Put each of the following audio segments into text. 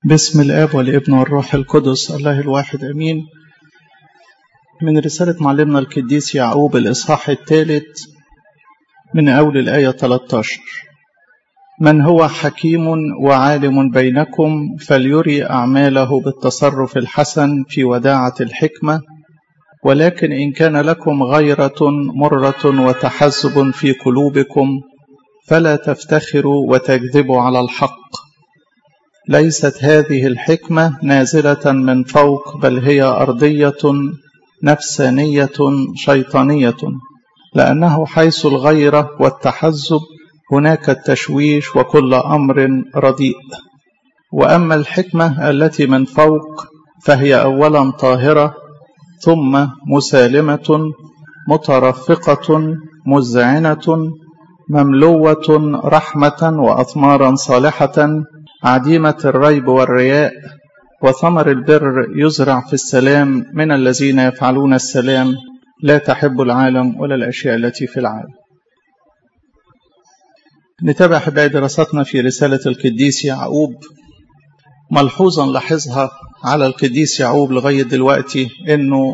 بسم الآب والابن والروح القدس الله الواحد أمين من رسالة معلمنا القديس يعقوب الإصحاح الثالث من أول الآية 13 من هو حكيم وعالم بينكم فليري أعماله بالتصرف الحسن في وداعة الحكمة ولكن إن كان لكم غيرة مرة وتحزب في قلوبكم فلا تفتخروا وتكذبوا على الحق ليست هذه الحكمة نازلة من فوق بل هي أرضية نفسانية شيطانية لأنه حيث الغيرة والتحزب هناك التشويش وكل أمر رديء وأما الحكمة التي من فوق فهي أولا طاهرة ثم مسالمة مترفقة مزعنة مملوة رحمة وأثمارا صالحة عديمة الريب والرياء وثمر البر يزرع في السلام من الذين يفعلون السلام لا تحب العالم ولا الأشياء التي في العالم نتابع حباية دراستنا في رسالة القديس يعقوب ملحوظا لاحظها على القديس يعقوب لغاية دلوقتي انه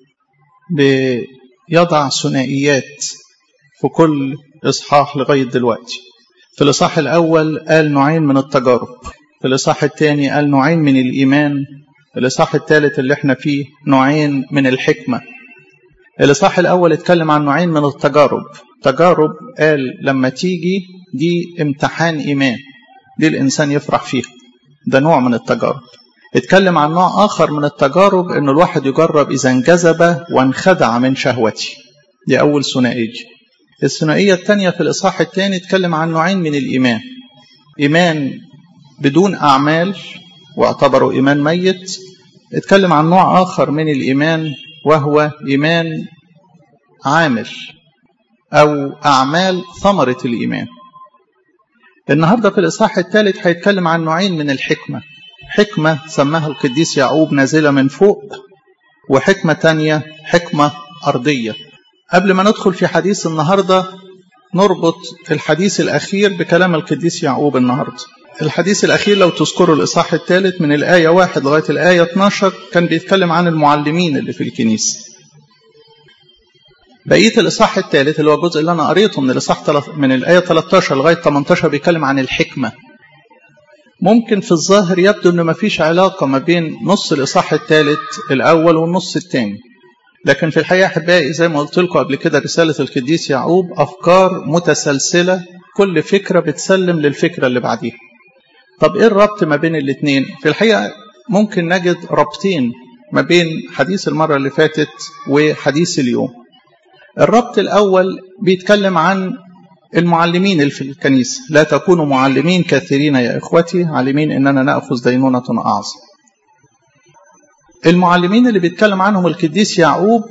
بيضع ثنائيات في كل اصحاح لغاية دلوقتي في الإصحاح الأول قال نوعين من التجارب في الإصحاح الثاني قال نوعين من الإيمان في الإصحاح الثالث اللي احنا فيه نوعين من الحكمة الإصحاح الأول اتكلم عن نوعين من التجارب تجارب قال لما تيجي دي امتحان إيمان دي الإنسان يفرح فيها ده نوع من التجارب اتكلم عن نوع آخر من التجارب إن الواحد يجرب إذا انجذب وانخدع من شهوته دي أول ثنائية الثنائية الثانية في الإصحاح الثاني اتكلم عن نوعين من الإيمان إيمان بدون أعمال واعتبره إيمان ميت اتكلم عن نوع آخر من الإيمان وهو إيمان عامل أو أعمال ثمرة الإيمان النهاردة في الإصحاح الثالث هيتكلم عن نوعين من الحكمة حكمة سماها القديس يعقوب نازلة من فوق وحكمة تانية حكمة أرضية قبل ما ندخل في حديث النهاردة نربط الحديث الأخير بكلام القديس يعقوب النهاردة الحديث الأخير لو تذكروا الإصحاح الثالث من الآية 1 لغاية الآية 12 كان بيتكلم عن المعلمين اللي في الكنيسة بقية الإصحاح الثالث اللي هو الجزء اللي أنا قريته من الإصحاح من الآية 13 لغاية 18 بيتكلم عن الحكمة ممكن في الظاهر يبدو أنه ما فيش علاقة ما بين نص الإصحاح الثالث الأول والنص الثاني لكن في الحقيقة أحبائي زي ما قلت لكم قبل كده رسالة القديس يعقوب أفكار متسلسلة كل فكرة بتسلم للفكرة اللي بعديها طب إيه الربط ما بين الاثنين في الحقيقة ممكن نجد ربطين ما بين حديث المرة اللي فاتت وحديث اليوم الربط الأول بيتكلم عن المعلمين اللي في الكنيسة لا تكونوا معلمين كثيرين يا إخوتي عالمين إننا نأخذ دينونة أعظم المعلمين اللي بيتكلم عنهم القديس يعقوب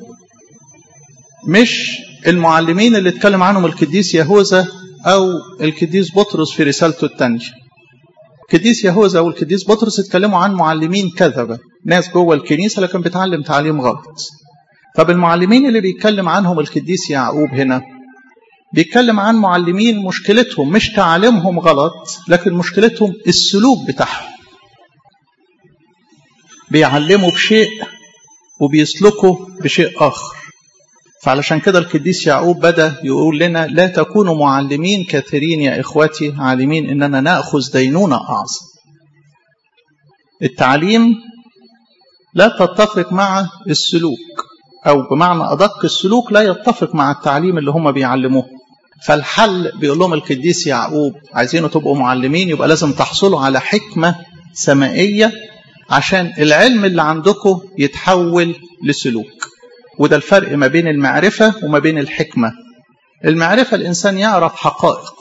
مش المعلمين اللي اتكلم عنهم القديس يهوذا أو القديس بطرس في رسالته الثانية القديس يهوذا والقديس بطرس اتكلموا عن معلمين كذبة ناس جوه الكنيسة لكن بتعلم تعليم غلط طب المعلمين اللي بيتكلم عنهم القديس يعقوب هنا بيتكلم عن معلمين مشكلتهم مش تعليمهم غلط لكن مشكلتهم السلوك بتاعهم بيعلموا بشيء وبيسلكوا بشيء آخر فعلشان كده القديس يعقوب بدأ يقول لنا لا تكونوا معلمين كثيرين يا إخوتي عالمين إننا نأخذ دينونة أعظم التعليم لا تتفق مع السلوك أو بمعنى أدق السلوك لا يتفق مع التعليم اللي هم بيعلموه فالحل بيقول لهم القديس يعقوب عايزينه تبقوا معلمين يبقى لازم تحصلوا على حكمة سمائية عشان العلم اللي عندكم يتحول لسلوك وده الفرق ما بين المعرفة وما بين الحكمة المعرفة الإنسان يعرف حقائق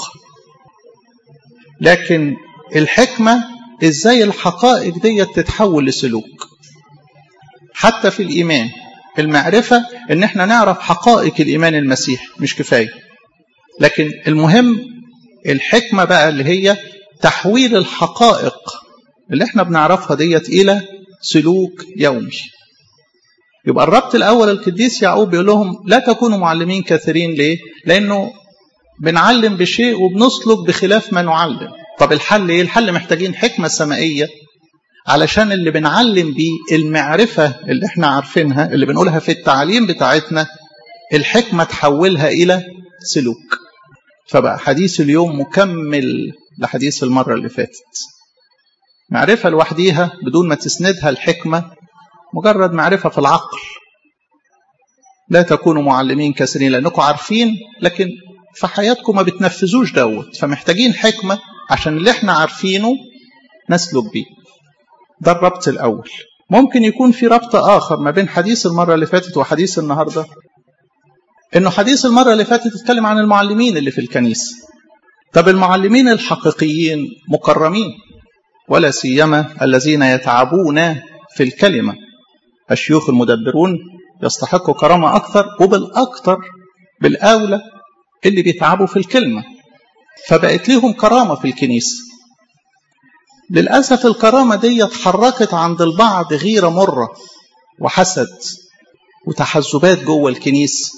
لكن الحكمة إزاي الحقائق دي تتحول لسلوك حتى في الإيمان المعرفة إن احنا نعرف حقائق الإيمان المسيح مش كفاية لكن المهم الحكمة بقى اللي هي تحويل الحقائق اللي احنا بنعرفها ديت إلى سلوك يومي يبقى الربط الأول القديس يعقوب بيقول لهم لا تكونوا معلمين كثيرين ليه؟ لأنه بنعلم بشيء وبنسلك بخلاف ما نعلم طب الحل ايه الحل محتاجين حكمة سمائية علشان اللي بنعلم بيه المعرفة اللي احنا عارفينها اللي بنقولها في التعليم بتاعتنا الحكمة تحولها إلى سلوك فبقى حديث اليوم مكمل لحديث المرة اللي فاتت معرفة لوحديها بدون ما تسندها الحكمة مجرد معرفة في العقل لا تكونوا معلمين كثيرين لأنكم عارفين لكن في حياتكم ما بتنفذوش دوت فمحتاجين حكمة عشان اللي احنا عارفينه نسلك بيه ده الربط الأول ممكن يكون في ربط آخر ما بين حديث المرة اللي فاتت وحديث النهاردة إنه حديث المرة اللي فاتت اتكلم عن المعلمين اللي في الكنيسة طب المعلمين الحقيقيين مكرمين ولا سيما الذين يتعبون في الكلمة الشيوخ المدبرون يستحقوا كرامة أكثر وبالأكثر بالأولى اللي بيتعبوا في الكلمة فبقت لهم كرامة في الكنيسة للأسف الكرامة دي اتحركت عند البعض غيرة مرة وحسد وتحزبات جوه الكنيسة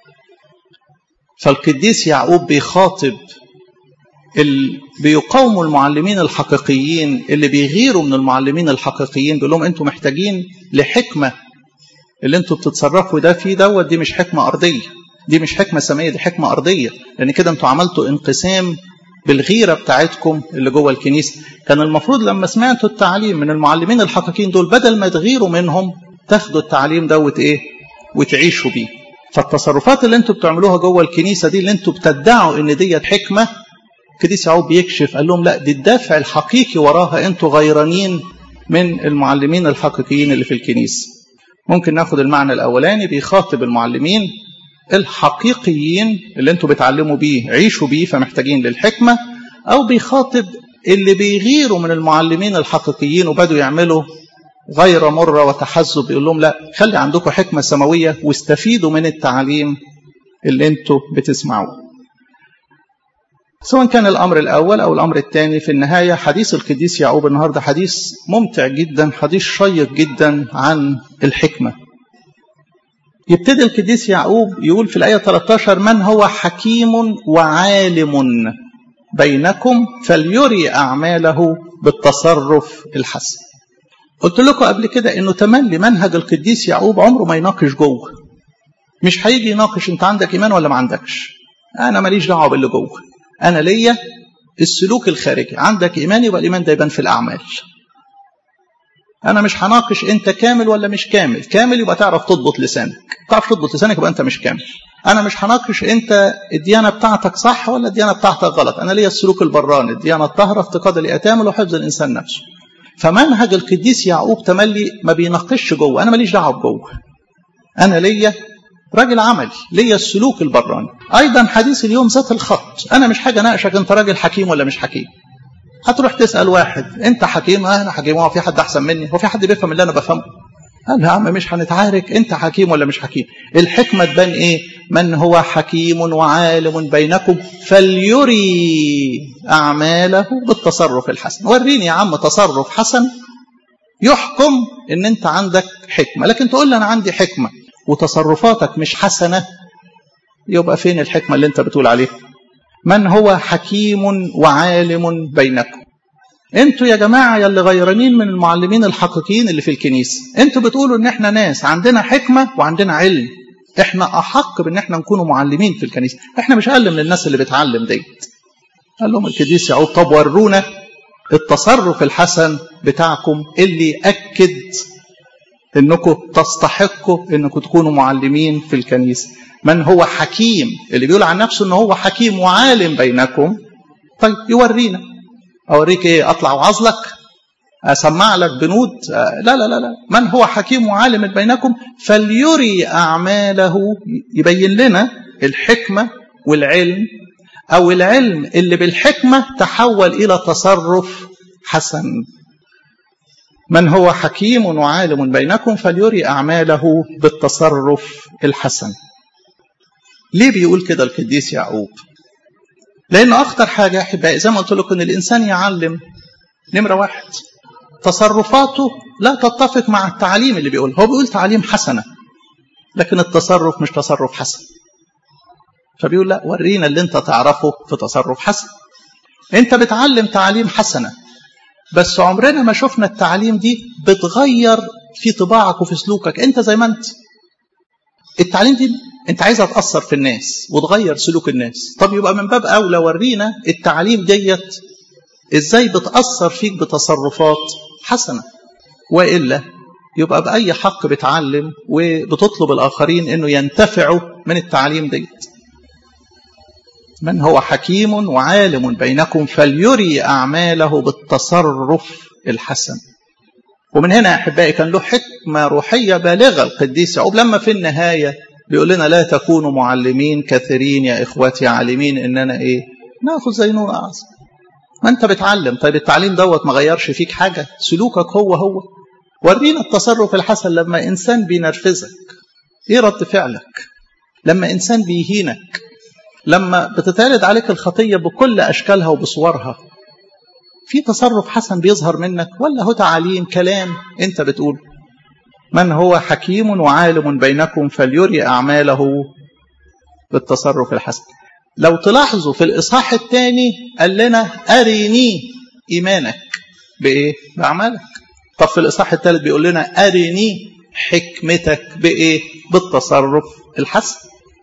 فالقديس يعقوب بيخاطب اللي بيقاوموا المعلمين الحقيقيين اللي بيغيروا من المعلمين الحقيقيين بيقول لهم انتوا محتاجين لحكمه اللي انتوا بتتصرفوا ده فيه دوت دي مش حكمه ارضيه دي مش حكمه سماويه دي حكمه ارضيه لان كده انتوا عملتوا انقسام بالغيره بتاعتكم اللي جوه الكنيسه كان المفروض لما سمعتوا التعليم من المعلمين الحقيقيين دول بدل ما تغيروا منهم تاخدوا التعليم دوت ايه وتعيشوا بيه فالتصرفات اللي انتوا بتعملوها جوه الكنيسه دي اللي انتوا بتدعوا ان ديت حكمه القديس يعقوب بيكشف قال لهم لا دي الدافع الحقيقي وراها انتوا غيرانين من المعلمين الحقيقيين اللي في الكنيسه ممكن ناخد المعنى الاولاني بيخاطب المعلمين الحقيقيين اللي انتوا بتعلموا بيه عيشوا بيه فمحتاجين للحكمه او بيخاطب اللي بيغيروا من المعلمين الحقيقيين وبدوا يعملوا غير مرة وتحزب يقول لهم لا خلي عندكم حكمة سماوية واستفيدوا من التعليم اللي انتوا بتسمعوه سواء كان الأمر الأول أو الأمر الثاني في النهاية حديث القديس يعقوب النهاردة حديث ممتع جدا حديث شيق جدا عن الحكمة يبتدي القديس يعقوب يقول في الآية 13 من هو حكيم وعالم بينكم فليري أعماله بالتصرف الحسن قلت لكم قبل كده انه تملي منهج القديس يعقوب عمره ما يناقش جوه مش هيجي يناقش انت عندك ايمان ولا ما عندكش انا ماليش دعوه باللي جوه انا ليا السلوك الخارجي عندك ايمان يبقى الايمان ده يبان في الاعمال انا مش هناقش انت كامل ولا مش كامل كامل يبقى تعرف تضبط لسانك تعرف تضبط لسانك يبقى انت مش كامل انا مش هناقش انت الديانه بتاعتك صح ولا الديانه بتاعتك غلط انا ليا السلوك البراني الديانه الطاهره افتقاد الاتام وحفظ الانسان نفسه فمنهج القديس يعقوب تملي ما بيناقشش جوه انا ماليش دعوه بجوه انا ليا راجل عملي ليا السلوك البراني ايضا حديث اليوم ذات الخط انا مش حاجه ناقشك انت راجل حكيم ولا مش حكيم هتروح تسال واحد انت حكيم اه انا حكيم هو في حد احسن مني هو في حد بيفهم اللي انا بفهمه قال يا عم مش هنتعارك انت حكيم ولا مش حكيم الحكمه تبان ايه من هو حكيم وعالم بينكم فليري اعماله بالتصرف الحسن وريني يا عم تصرف حسن يحكم ان انت عندك حكمه لكن تقول لي انا عندي حكمه وتصرفاتك مش حسنه يبقى فين الحكمه اللي انت بتقول عليها من هو حكيم وعالم بينكم انتوا يا جماعه يا اللي غيرانين من المعلمين الحقيقيين اللي في الكنيسه انتوا بتقولوا ان احنا ناس عندنا حكمه وعندنا علم احنا احق بان احنا نكونوا معلمين في الكنيسه احنا مش اقل من الناس اللي بتعلم ديت قال لهم القديس يعقوب طب ورونا التصرف الحسن بتاعكم اللي اكد انكم تستحقوا انكم تكونوا معلمين في الكنيسه من هو حكيم اللي بيقول عن نفسه ان هو حكيم وعالم بينكم طيب يورينا اوريك ايه اطلع وعظلك اسمع لك بنود لا لا لا لا من هو حكيم وعالم بينكم فليري اعماله يبين لنا الحكمه والعلم او العلم اللي بالحكمه تحول الى تصرف حسن من هو حكيم وعالم بينكم فليري اعماله بالتصرف الحسن ليه بيقول كده القديس يعقوب لأن أخطر حاجة يا أحبائي زي ما قلت لكم إن الإنسان يعلم نمرة واحد تصرفاته لا تتفق مع التعليم اللي بيقول هو بيقول تعليم حسنة لكن التصرف مش تصرف حسن فبيقول لا ورينا اللي انت تعرفه في تصرف حسن انت بتعلم تعليم حسنة بس عمرنا ما شفنا التعليم دي بتغير في طباعك وفي سلوكك انت زي ما انت التعليم دي انت عايزها تاثر في الناس وتغير سلوك الناس طب يبقى من باب اولى ورينا التعليم ديت ازاي بتاثر فيك بتصرفات حسنه والا يبقى باي حق بتعلم وبتطلب الاخرين انه ينتفعوا من التعليم ديت من هو حكيم وعالم بينكم فليري اعماله بالتصرف الحسن ومن هنا احبائي كان له حكمه روحيه بالغه القديس يعقوب لما في النهايه بيقول لنا لا تكونوا معلمين كثيرين يا اخوتي عالمين اننا ايه ناخذ زي نور اعظم ما انت بتعلم طيب التعليم دوت ما غيرش فيك حاجه سلوكك هو هو ورينا التصرف الحسن لما انسان بينرفزك ايه رد فعلك لما انسان بيهينك لما بتتعرض عليك الخطيه بكل اشكالها وبصورها في تصرف حسن بيظهر منك ولا هو تعاليم كلام انت بتقول من هو حكيم وعالم بينكم فليري اعماله بالتصرف الحسن لو تلاحظوا في الاصحاح الثاني قال لنا ارني ايمانك بايه باعمالك طب في الاصحاح الثالث بيقول لنا ارني حكمتك بايه بالتصرف الحسن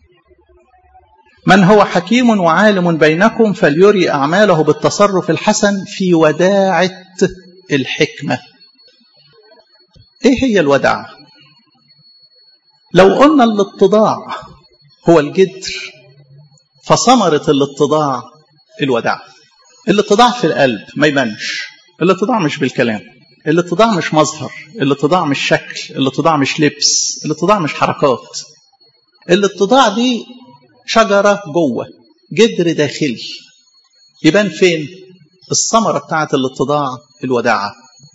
من هو حكيم وعالم بينكم فليري أعماله بالتصرف الحسن في وداعة الحكمة إيه هي الوداعة؟ لو قلنا الاتضاع هو الجدر فثمرة الاتضاع الوداعة الاتضاع في القلب ما يبانش الاتضاع مش بالكلام الاتضاع مش مظهر الاتضاع مش شكل الاتضاع مش لبس الاتضاع مش حركات الاتضاع دي شجرة جوه جدر داخلي يبان فين الثمرة بتاعة الاتضاع الوداعة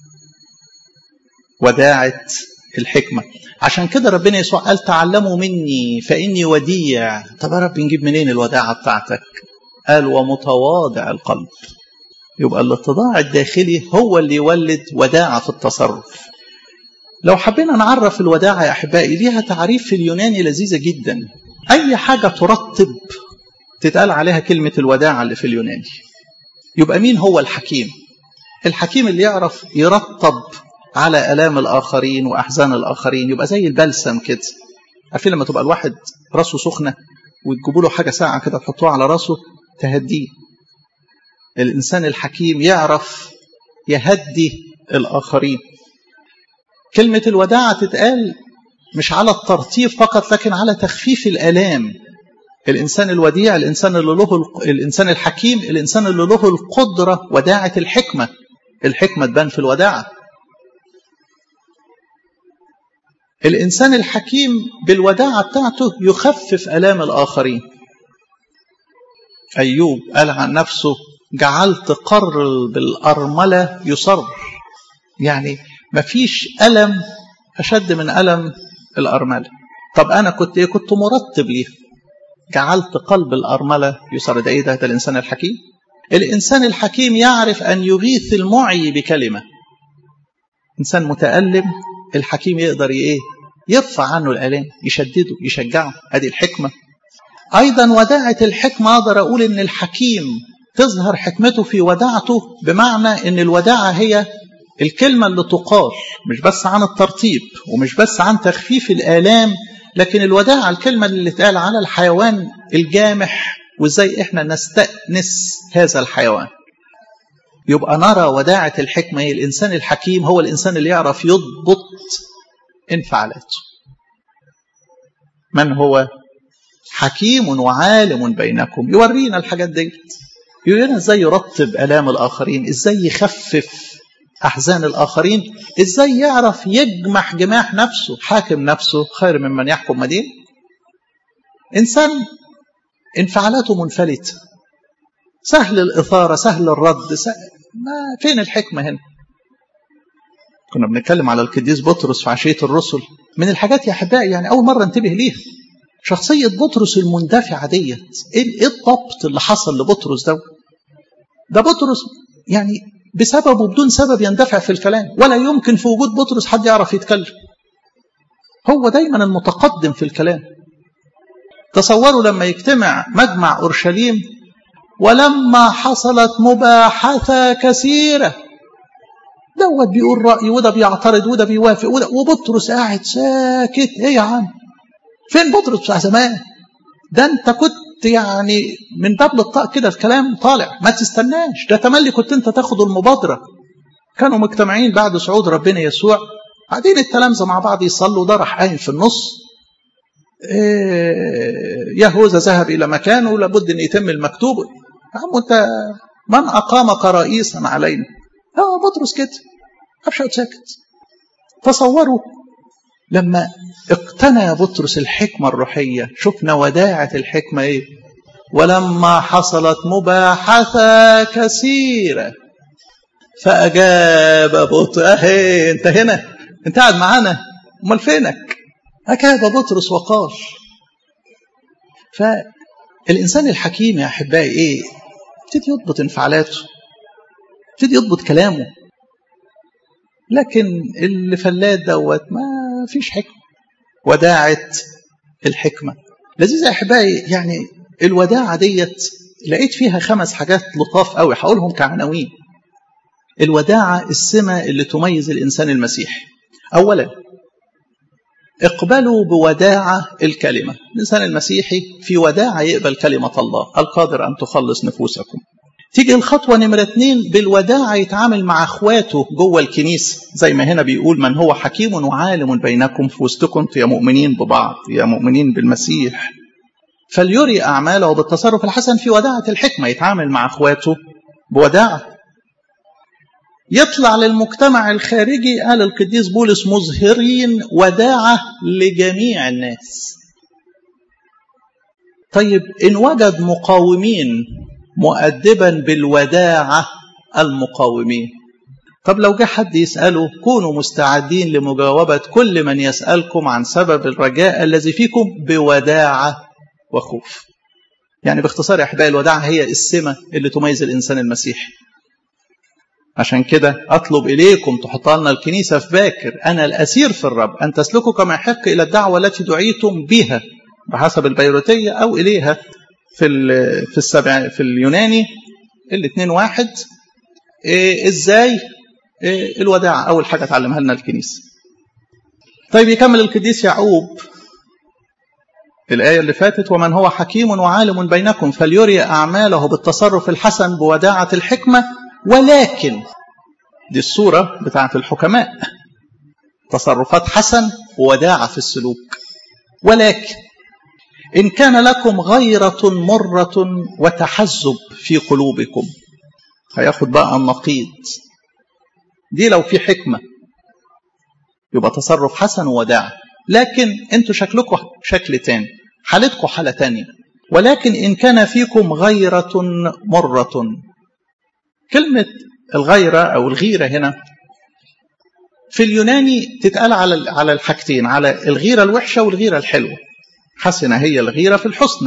وداعة الحكمة عشان كده ربنا يسوع قال تعلموا مني فإني وديع طب يا رب نجيب منين الوداعة بتاعتك قال ومتواضع القلب يبقى الاتضاع الداخلي هو اللي يولد وداعة في التصرف لو حبينا نعرف الوداعة يا أحبائي ليها تعريف في اليوناني لذيذة جدا أي حاجة ترتب تتقال عليها كلمة الوداعة اللي في اليوناني يبقى مين هو الحكيم الحكيم اللي يعرف يرتب على آلام الآخرين وأحزان الآخرين يبقى زي البلسم كده عارفين لما تبقى الواحد راسه سخنة وتجيبوا له حاجة ساعة كده تحطوها على راسه تهديه الإنسان الحكيم يعرف يهدي الآخرين كلمة الوداعة تتقال مش على الترتيب فقط لكن على تخفيف الآلام الإنسان الوديع الإنسان اللي له الإنسان الحكيم الإنسان اللي له القدرة وداعة الحكمة الحكمة تبان في الوداعة الإنسان الحكيم بالوداعة بتاعته يخفف آلام الآخرين أيوب قال عن نفسه جعلت قلب الأرملة يصر يعني مفيش ألم أشد من ألم الأرملة طب أنا كنت إيه كنت مرتب ليه جعلت قلب الأرملة يسر ده إيه ده ده الإنسان الحكيم الإنسان الحكيم يعرف أن يغيث المعي بكلمة إنسان متألم الحكيم يقدر إيه يرفع عنه الآلام يشدده يشجعه هذه الحكمة أيضا وداعة الحكمة أقدر أقول إن الحكيم تظهر حكمته في وداعته بمعنى إن الوداعة هي الكلمة اللي تقال مش بس عن الترتيب ومش بس عن تخفيف الآلام لكن الوداعة الكلمة اللي تقال على الحيوان الجامح وازاي احنا نستأنس هذا الحيوان يبقى نرى وداعة الحكمة هي الإنسان الحكيم هو الإنسان اللي يعرف يضبط انفعالاته من هو حكيم وعالم بينكم يورينا الحاجات دي يورينا ازاي يرتب آلام الآخرين ازاي يخفف أحزان الآخرين إزاي يعرف يجمح جماح نفسه حاكم نفسه خير ممن يحكم مدينة إنسان انفعالاته منفلتة سهل الإثارة سهل الرد سهل ما فين الحكمة هنا كنا بنتكلم على القديس بطرس في عشية الرسل من الحاجات يا أحبائي يعني أول مرة انتبه ليها شخصية بطرس المندفعة ديت إيه الضبط اللي حصل لبطرس ده ده بطرس يعني بسبب وبدون سبب يندفع في الكلام ولا يمكن في وجود بطرس حد يعرف يتكلم هو دايما المتقدم في الكلام تصوروا لما يجتمع مجمع أورشليم ولما حصلت مباحثة كثيرة دوت بيقول رأي وده بيعترض وده بيوافق وده وبطرس قاعد ساكت ايه يا عم فين بطرس بتاع زمان ده انت كنت يعني من باب للطاق كده الكلام طالع ما تستناش ده تملي كنت انت تاخد المبادرة كانوا مجتمعين بعد صعود ربنا يسوع قاعدين التلامذة مع بعض يصلوا ده راح قايم في النص إيه يهوذا ذهب إلى مكانه لابد أن يتم المكتوب يا عم أنت من أقامك رئيسا علينا اه بطرس كده أبشر ساكت تصوروا لما اقتنى بطرس الحكمة الروحية شفنا وداعة الحكمة ايه ولما حصلت مباحثة كثيرة فأجاب بطرس أهي أنت هنا أنت قاعد معانا أمال فينك أجاب بطرس وقال فالإنسان الحكيم يا أحبائي إيه ابتدي يضبط انفعالاته ابتدي يضبط كلامه لكن اللي فلات دوت ما فيش حكمة وداعة الحكمة لذيذ يا أحبائي يعني الوداعة ديت لقيت فيها خمس حاجات لطاف قوي هقولهم كعناوين الوداعة السمة اللي تميز الإنسان المسيحي أولا اقبلوا بوداعة الكلمة الإنسان المسيحي في وداعة يقبل كلمة الله القادر أن تخلص نفوسكم تيجي الخطوة نمرة اتنين بالوداعة يتعامل مع اخواته جوه الكنيسة زي ما هنا بيقول من هو حكيم وعالم بينكم في وسطكم يا مؤمنين ببعض يا مؤمنين بالمسيح فليري أعماله بالتصرف الحسن في وداعة الحكمة يتعامل مع اخواته بوداعة يطلع للمجتمع الخارجي قال القديس بولس مظهرين وداعة لجميع الناس طيب إن وجد مقاومين مؤدبا بالوداعة المقاومين طب لو جه حد يسأله كونوا مستعدين لمجاوبة كل من يسألكم عن سبب الرجاء الذي فيكم بوداعة وخوف يعني باختصار يا أحبائي الوداعة هي السمة اللي تميز الإنسان المسيحي عشان كده أطلب إليكم تحط لنا الكنيسة في باكر أنا الأسير في الرب أن تسلكوا كما يحق إلى الدعوة التي دعيتم بها بحسب البيروتية أو إليها في في السبع في اليوناني الاثنين واحد إيه ازاي إيه الوداعة أول حاجة تعلمها لنا الكنيسة طيب يكمل القديس يعقوب الآية اللي فاتت ومن هو حكيم وعالم بينكم فليري أعماله بالتصرف الحسن بوداعة الحكمة ولكن دي الصورة بتاعة الحكماء تصرفات حسن ووداعة في السلوك ولكن إن كان لكم غيرة مرة وتحزب في قلوبكم هياخد بقى النقيض دي لو في حكمة يبقى تصرف حسن ووداع لكن انتوا شكلكم شكل تاني حالتكم حالة تانية ولكن إن كان فيكم غيرة مرة كلمة الغيرة أو الغيرة هنا في اليوناني تتقال على على الحاجتين على الغيرة الوحشة والغيرة الحلوة حسنة هي الغيرة في الحسنى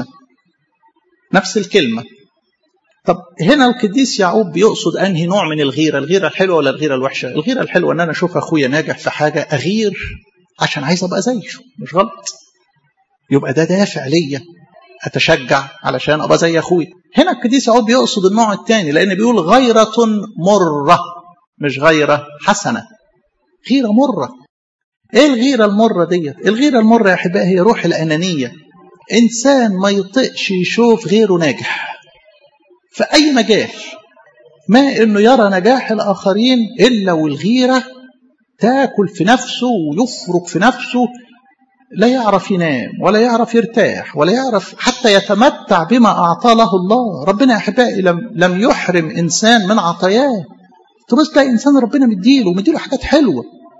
نفس الكلمة طب هنا القديس يعقوب بيقصد أنهي نوع من الغيرة الغيرة الحلوة ولا الغيرة الوحشة الغيرة الحلوة أن أنا أشوف أخويا ناجح في حاجة أغير عشان عايز أبقى زيه مش غلط يبقى ده دافع ليا أتشجع علشان أبقى زي أخويا هنا القديس يعقوب بيقصد النوع الثاني لأن بيقول غيرة مرة مش غيرة حسنة غيرة مرة ايه الغيرة المرة ديت الغيرة المرة يا احبائي هي روح الانانية انسان ما يطقش يشوف غيره ناجح في اي مجال ما انه يرى نجاح الاخرين الا والغيرة تاكل في نفسه ويفرك في نفسه لا يعرف ينام ولا يعرف يرتاح ولا يعرف حتى يتمتع بما اعطاه له الله ربنا يا احبائي لم لم يحرم انسان من عطاياه تبص تلاقي انسان ربنا مديله ومديله حاجات حلوه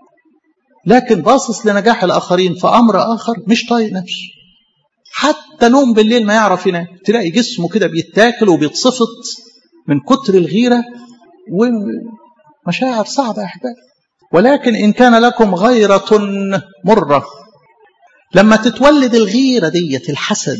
لكن باصص لنجاح الآخرين في أمر آخر مش طايق نفسه حتى نوم بالليل ما يعرف ينام تلاقي جسمه كده بيتاكل وبيتصفط من كتر الغيرة ومشاعر صعبة يا أحباب ولكن إن كان لكم غيرة مرة لما تتولد الغيرة ديت الحسد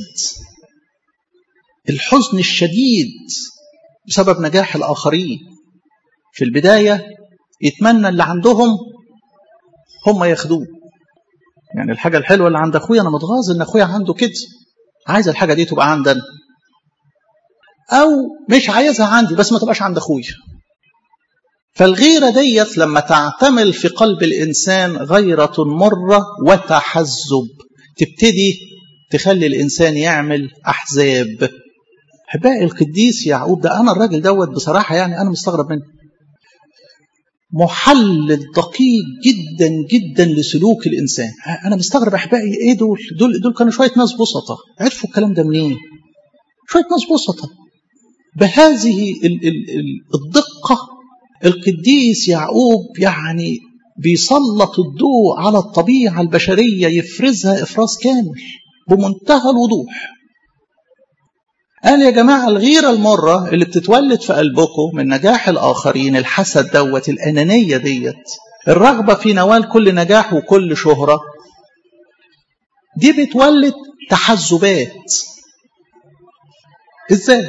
الحزن الشديد بسبب نجاح الآخرين في البداية يتمنى اللي عندهم هم ياخدوه يعني الحاجة الحلوة اللي عند أخويا أنا متغاظ إن أخويا عنده كده عايز الحاجة دي تبقى عندنا أو مش عايزها عندي بس ما تبقاش عند أخويا فالغيرة ديت لما تعتمل في قلب الإنسان غيرة مرة وتحزب تبتدي تخلي الإنسان يعمل أحزاب أحبائي القديس يعقوب ده أنا الراجل دوت بصراحة يعني أنا مستغرب منه محلل دقيق جدا جدا لسلوك الإنسان أنا مستغرب أحبائي إيه دول دول, دول كانوا شوية ناس بسطة عرفوا الكلام ده منين شوية ناس بسطة بهذه الدقة القديس يعقوب يعني بيسلط الضوء على الطبيعة البشرية يفرزها إفراز كامل بمنتهى الوضوح قال يا جماعة الغيرة المرة اللي بتتولد في قلبكم من نجاح الآخرين الحسد دوت الأنانية ديت الرغبة في نوال كل نجاح وكل شهرة دي بتولد تحزبات ازاي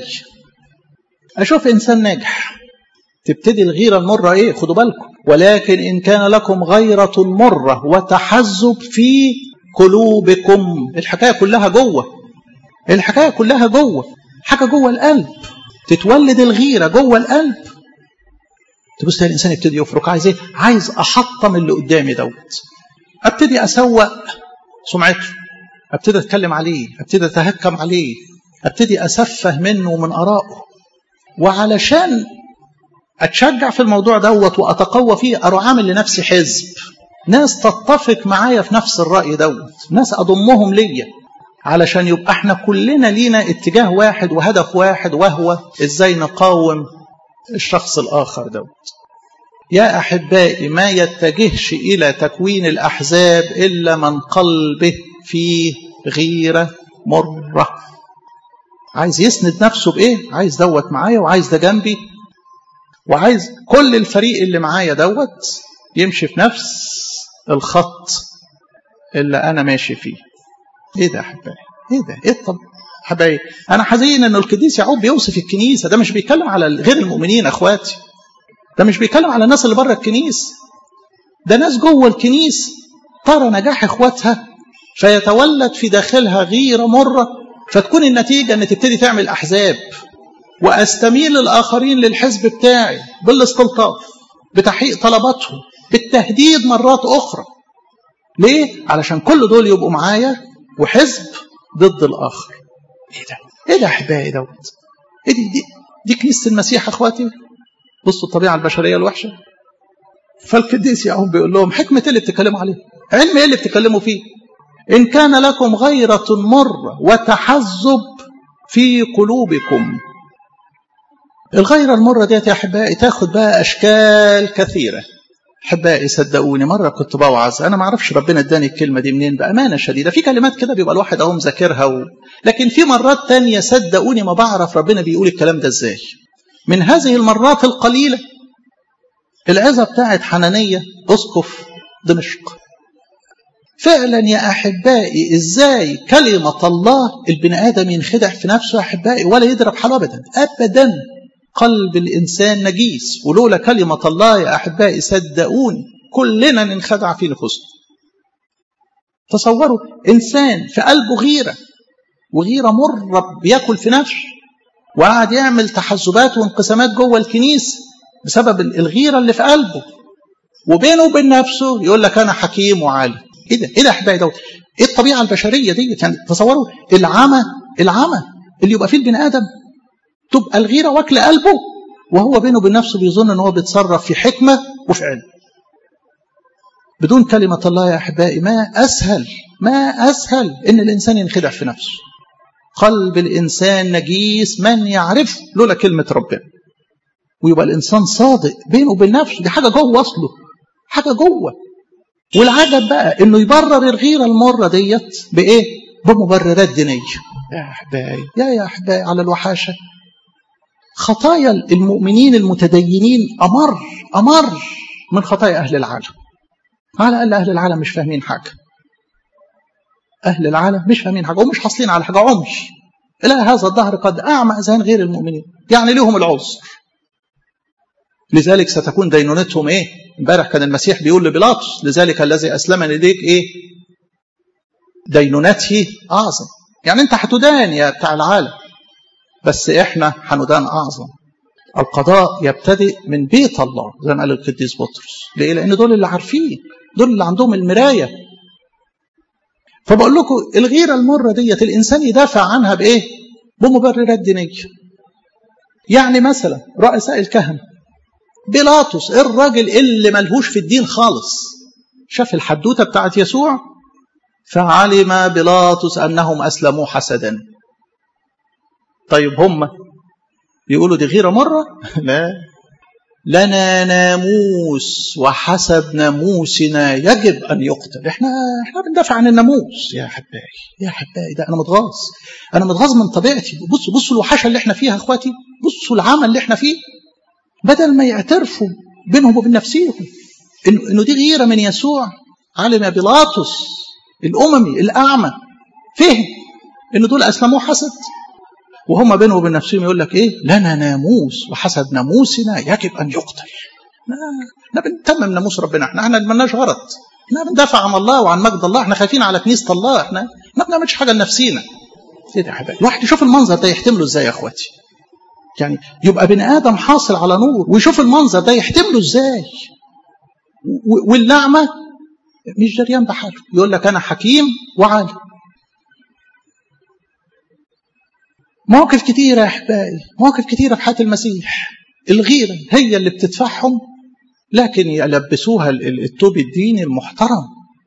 اشوف انسان ناجح تبتدي الغيرة المرة ايه خدوا بالكم ولكن ان كان لكم غيرة مرة وتحزب في قلوبكم الحكاية كلها جوه الحكاية كلها جوه حاجة جوه القلب تتولد الغيرة جوه القلب تبص الانسان يبتدي يفرق عايز ايه عايز احطم اللي قدامي دوت ابتدي اسوق سمعته ابتدي اتكلم عليه ابتدي اتهكم عليه ابتدي اسفه منه ومن ارائه وعلشان اتشجع في الموضوع دوت واتقوى فيه اروح عامل لنفسي حزب ناس تتفق معايا في نفس الراي دوت ناس اضمهم ليا علشان يبقى احنا كلنا لينا اتجاه واحد وهدف واحد وهو ازاي نقاوم الشخص الاخر دوت يا احبائي ما يتجهش الى تكوين الاحزاب الا من قلبه فيه غيره مره عايز يسند نفسه بايه عايز دوت معايا وعايز ده جنبي وعايز كل الفريق اللي معايا دوت يمشي في نفس الخط اللي انا ماشي فيه ايه ده يا حبايبي ايه ده ايه طب حبايبي انا حزين ان القديس يعقوب بيوصف الكنيسه ده مش بيتكلم على غير المؤمنين اخواتي ده مش بيتكلم على الناس اللي بره الكنيسه ده ناس جوه الكنيسه ترى نجاح اخواتها فيتولد في داخلها غيره مره فتكون النتيجه ان تبتدي تعمل احزاب واستميل الاخرين للحزب بتاعي بالاستلطاف بتحقيق طلباتهم بالتهديد مرات اخرى ليه علشان كل دول يبقوا معايا وحزب ضد الاخر ايه ده ايه ده يا احبائي دوت ايه دي, دي دي كنيسه المسيح اخواتي بصوا الطبيعه البشريه الوحشه فالقديس يعقوب بيقول لهم حكمه ايه اللي بتتكلموا عليه علم ايه اللي بتتكلموا فيه ان كان لكم غيره مره وتحزب في قلوبكم الغيرة المرة ديت يا أحبائي تاخد بقى أشكال كثيرة أحبائي صدقوني مرة كنت بوعظ أنا ما أعرفش ربنا اداني الكلمة دي منين بأمانة شديدة في كلمات كده بيبقى الواحد أهو مذاكرها و... لكن في مرات تانية صدقوني ما بعرف ربنا بيقول الكلام ده إزاي من هذه المرات القليلة العظة بتاعت حنانية أسقف دمشق فعلا يا أحبائي إزاي كلمة الله البني آدم ينخدع في نفسه يا أحبائي ولا يضرب حاله أبدا أبدا قلب الإنسان نجيس ولولا كلمة الله يا أحبائي صدقوني كلنا ننخدع في نفوسنا تصوروا إنسان في قلبه غيرة وغيرة مرة بياكل في نفسه وقعد يعمل تحزبات وانقسامات جوه الكنيسة بسبب الغيرة اللي في قلبه وبينه وبين نفسه يقول لك أنا حكيم وعالم إيه ده؟ إيه ده أحبائي دوت؟ إيه الطبيعة البشرية دي؟ يعني تصوروا العمى العمى اللي يبقى فيه البني آدم تبقى الغيرة واكلة قلبه وهو بينه وبين نفسه بيظن ان هو بيتصرف في حكمة وفي علم بدون كلمة الله يا أحبائي ما أسهل ما أسهل إن الإنسان ينخدع في نفسه قلب الإنسان نجيس من يعرف لولا كلمة ربنا ويبقى الإنسان صادق بينه وبين نفسه دي حاجة جوه أصله حاجة جوه والعجب بقى إنه يبرر الغيرة المرة ديت بإيه؟ بمبررات دينية يا أحبائي يا يا أحبائي على الوحاشة خطايا المؤمنين المتدينين أمر أمر من خطايا أهل العالم على الأقل أهل العالم مش فاهمين حاجة أهل العالم مش فاهمين حاجة ومش حاصلين على حاجة عمش إلى هذا الظهر قد أعمى أذهان غير المؤمنين يعني لهم العذر لذلك ستكون دينونتهم إيه امبارح كان المسيح بيقول لبيلاطس لذلك الذي أسلمني إليك إيه دينونته أعظم يعني أنت هتدان يا بتاع العالم بس إحنا هندان أعظم القضاء يبتدئ من بيت الله زي ما قال القديس بطرس ليه لان دول اللي عارفين دول اللي عندهم المرايه فبقول لكم الغيره المره ديت الانسان يدافع عنها بايه بمبررات دينيه يعني مثلا رؤساء الكهنه بيلاطس الراجل اللي ملهوش في الدين خالص شاف الحدوته بتاعت يسوع فعلم بيلاطس انهم اسلموا حسدا طيب هم يقولوا دي غيره مره لا لنا ناموس وحسب ناموسنا يجب ان يقتل احنا احنا بندافع عن الناموس يا حباي يا حباي ده انا متغاظ انا متغاظ من طبيعتي بصوا بصوا الوحشه اللي احنا فيها يا اخواتي بصوا العمل اللي احنا فيه بدل ما يعترفوا بينهم وبين نفسهم انه انه دي غيره من يسوع علم بيلاطس الاممي الاعمى فهم ان دول اسلموه حسد وهم بينهم وبين نفسهم يقول لك ايه لنا ناموس وحسب ناموسنا يجب ان يقتل احنا بنتمم ناموس ربنا احنا احنا مالناش غرض احنا بندافع عن الله وعن مجد الله احنا خايفين على كنيسه الله احنا ما بنعملش حاجه لنفسينا ايه ده يا حبايبي الواحد يشوف المنظر ده يحتمله ازاي يا اخواتي يعني يبقى بني ادم حاصل على نور ويشوف المنظر ده يحتمله ازاي والنعمه مش جريان بحاله يقول لك انا حكيم وعالم مواقف كتيرة يا أحبائي مواقف كتيرة في حياة المسيح الغيرة هي اللي بتدفعهم لكن يلبسوها التوب الديني المحترم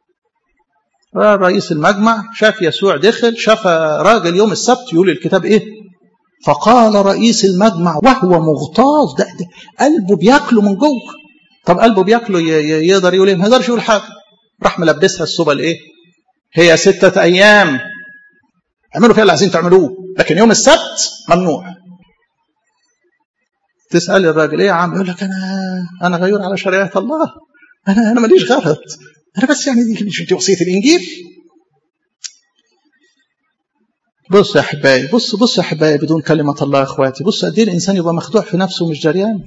رئيس المجمع شاف يسوع دخل شاف راجل يوم السبت يقول الكتاب ايه فقال رئيس المجمع وهو مغتاظ ده, ده قلبه بياكله من جوه طب قلبه بياكله يقدر يقول ايه ما يقدرش يقول حاجه راح ملبسها السبل الايه هي ستة ايام اعملوا فيها اللي عايزين تعملوه لكن يوم السبت ممنوع تسأل الراجل ايه يا عم يقول لك انا انا غيور على شريعة الله انا انا ماليش غرض انا بس يعني دي مش دي وصية الانجيل بص يا احبائي بص بص يا احبائي بدون كلمة الله يا اخواتي بص قد ايه الانسان يبقى مخدوع في نفسه مش جريان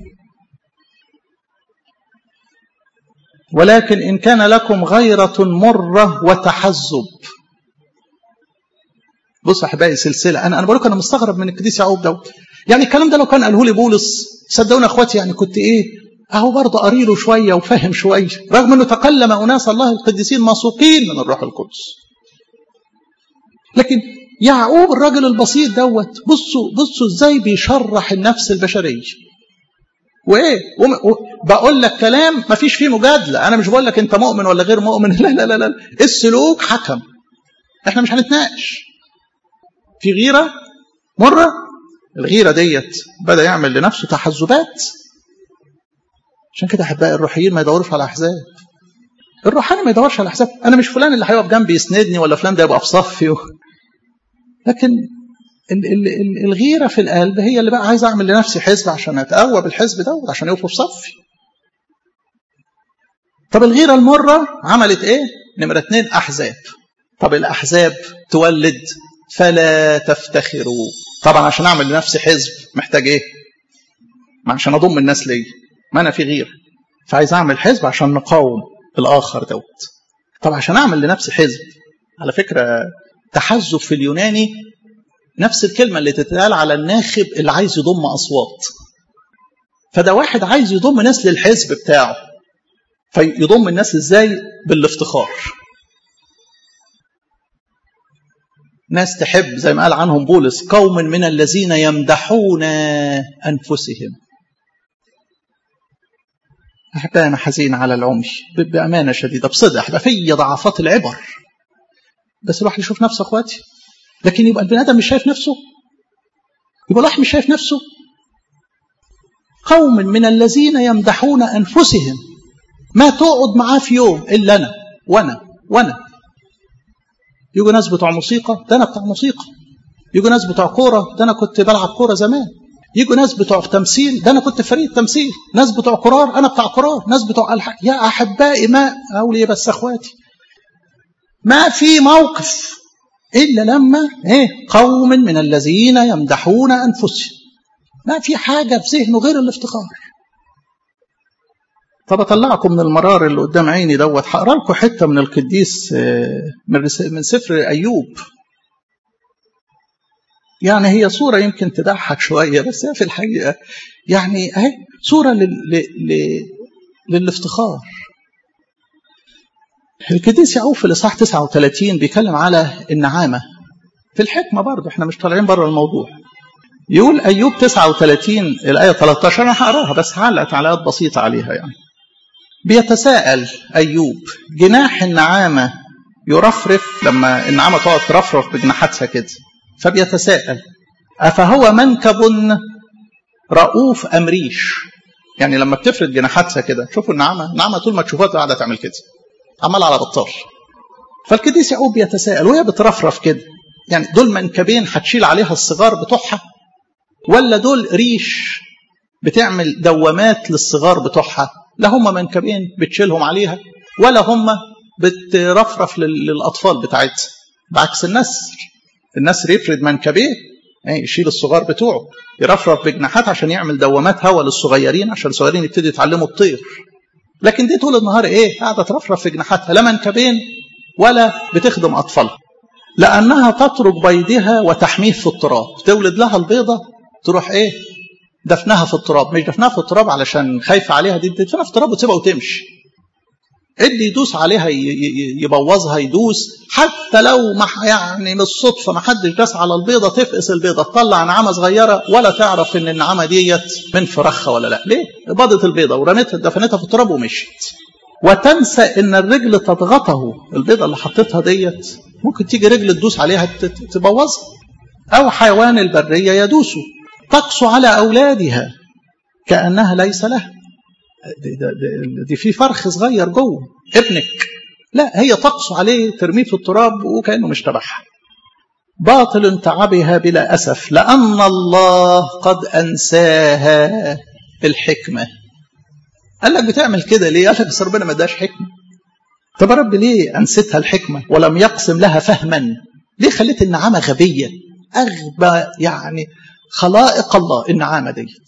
ولكن ان كان لكم غيرة مرة وتحزب بص يا احبائي سلسله انا انا بقول لكم انا مستغرب من القديس يعقوب دوت يعني الكلام ده لو كان قاله لي بولس صدقوني يا اخواتي يعني كنت ايه اهو برضه قاري له شويه وفاهم شويه رغم انه تكلم اناس الله القديسين موثوقين من الروح القدس لكن يعقوب الراجل البسيط دوت بصوا بصوا ازاي بيشرح النفس البشريه وايه بقول لك كلام ما فيش فيه مجادله انا مش بقول لك انت مؤمن ولا غير مؤمن لا لا لا لا السلوك حكم احنا مش هنتناقش في غيرة مرة الغيرة ديت بدأ يعمل لنفسه تحزبات عشان كده أحبائي الروحيين ما يدوروش على أحزاب الروحاني ما يدورش على أحزاب أنا مش فلان اللي هيقف جنبي يسندني ولا فلان ده يبقى في صفي و... لكن ال ال ال الغيرة في القلب هي اللي بقى عايز أعمل لنفسي حزب عشان أتقوى بالحزب دوت عشان يقفوا في صفي طب الغيرة المرة عملت إيه؟ نمرة اتنين أحزاب طب الأحزاب تولد فلا تفتخروا طبعا عشان اعمل لنفسي حزب محتاج ايه ما عشان اضم الناس ليا ما انا في غير فعايز اعمل حزب عشان نقاوم الاخر دوت طب عشان اعمل لنفسي حزب على فكره تحزب في اليوناني نفس الكلمه اللي تتقال على الناخب اللي عايز يضم اصوات فده واحد عايز يضم ناس للحزب بتاعه فيضم الناس ازاي بالافتخار ناس تحب زي ما قال عنهم بولس قوم من الذين يمدحون أنفسهم أحبائي أنا حزين على العمي بأمانة شديدة بصدق أحبائي في ضعفات العبر بس الواحد يشوف نفسه أخواتي لكن يبقى البني آدم مش شايف نفسه يبقى الواحد مش شايف نفسه قوم من الذين يمدحون أنفسهم ما تقعد معاه في يوم إلا أنا وأنا وأنا يجوا ناس بتوع موسيقى ده انا بتاع موسيقى يجوا ناس بتوع كوره ده انا كنت بلعب كوره زمان يجوا ناس بتوع تمثيل ده انا كنت فريق تمثيل ناس بتوع قرار انا بتاع قرار ناس بتوع الحق يا احبائي ما اقول ايه بس اخواتي ما في موقف الا لما ايه قوم من الذين يمدحون انفسهم ما في حاجه في ذهنه غير الافتخار طب اطلعكم من المرار اللي قدام عيني دوت هقرا لكم حته من القديس من من سفر ايوب يعني هي صورة يمكن تضحك شوية بس هي في الحقيقة يعني اهي صورة لل... لل... للافتخار القديس يعقوب في الإصحاح 39 بيتكلم على النعامة في الحكمة برضه احنا مش طالعين بره الموضوع يقول أيوب 39 الآية 13 أنا هقراها بس هعلق تعليقات بسيطة عليها يعني بيتساءل أيوب جناح النعامة يرفرف لما النعامة تقعد ترفرف بجناحاتها كده فبيتساءل أفهو منكب رؤوف أم ريش يعني لما بتفرد جناحاتها كده شوفوا النعامة النعامة طول ما تشوفوها قاعدة تعمل كده عمال على بطال فالقديس يعقوب بيتساءل وهي بترفرف كده يعني دول منكبين هتشيل عليها الصغار بتوعها ولا دول ريش بتعمل دوامات للصغار بتوعها لا هم منكبين بتشيلهم عليها ولا هم بترفرف للاطفال بتاعتها بعكس النسر النسر يفرد منكبيه يعني يشيل الصغار بتوعه يرفرف بجناحات عشان يعمل دوامات هواء للصغيرين عشان الصغيرين يبتدوا يتعلموا الطير لكن دي طول النهار ايه قاعده ترفرف في جناحاتها لا منكبين ولا بتخدم اطفالها لانها تترك بيضها وتحميه في التراب تولد لها البيضه تروح ايه دفنها في التراب مش دفنها في التراب علشان خايفه عليها دي تدفنها في التراب وتسيبها وتمشي اللي يدوس عليها يبوظها يدوس حتى لو ما يعني بالصدفه ما حدش داس على البيضه تفقس البيضه تطلع نعامه صغيره ولا تعرف ان النعامه ديت من فراخها ولا لا ليه باضت البيضه ورميتها دفنتها في التراب ومشيت وتنسى ان الرجل تضغطه البيضه اللي حطيتها ديت ممكن تيجي رجل تدوس عليها تبوظها او حيوان البريه يدوسه تقسو على اولادها كانها ليس لها دي, دي, دي في فرخ صغير جوه ابنك لا هي تقسو عليه ترميه في التراب وكانه مش تبعها باطل تعبها بلا اسف لان الله قد انساها الحكمه قال لك بتعمل كده ليه؟ قال لك بس ربنا ما اداش حكمه طب يا رب ليه انستها الحكمه ولم يقسم لها فهما؟ ليه خليت النعامه غبيه؟ اغبى يعني خلائق الله النعامه ديت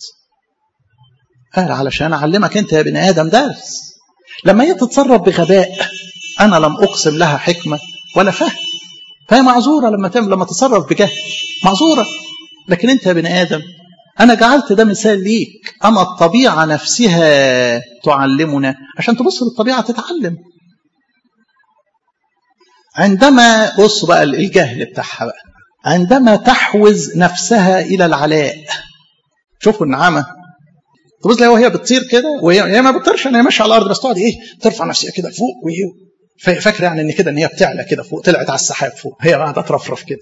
قال علشان اعلمك انت يا بني ادم درس لما هي تتصرف بغباء انا لم اقسم لها حكمه ولا فهم فهي معذوره لما تعمل لما تتصرف بجهل معذوره لكن انت يا بني ادم انا جعلت ده مثال ليك اما الطبيعه نفسها تعلمنا عشان تبص للطبيعه تتعلم عندما بص بقى الجهل بتاعها بقى عندما تحوز نفسها الى العلاء شوفوا النعامه تبص لها وهي بتطير كده وهي ما بتطيرش يعني هي ماشيه على الارض بس تقعد ايه ترفع نفسها كده لفوق وهي فاكره يعني ان كده ان هي بتعلى كده فوق طلعت على السحاب فوق هي قاعده ترفرف كده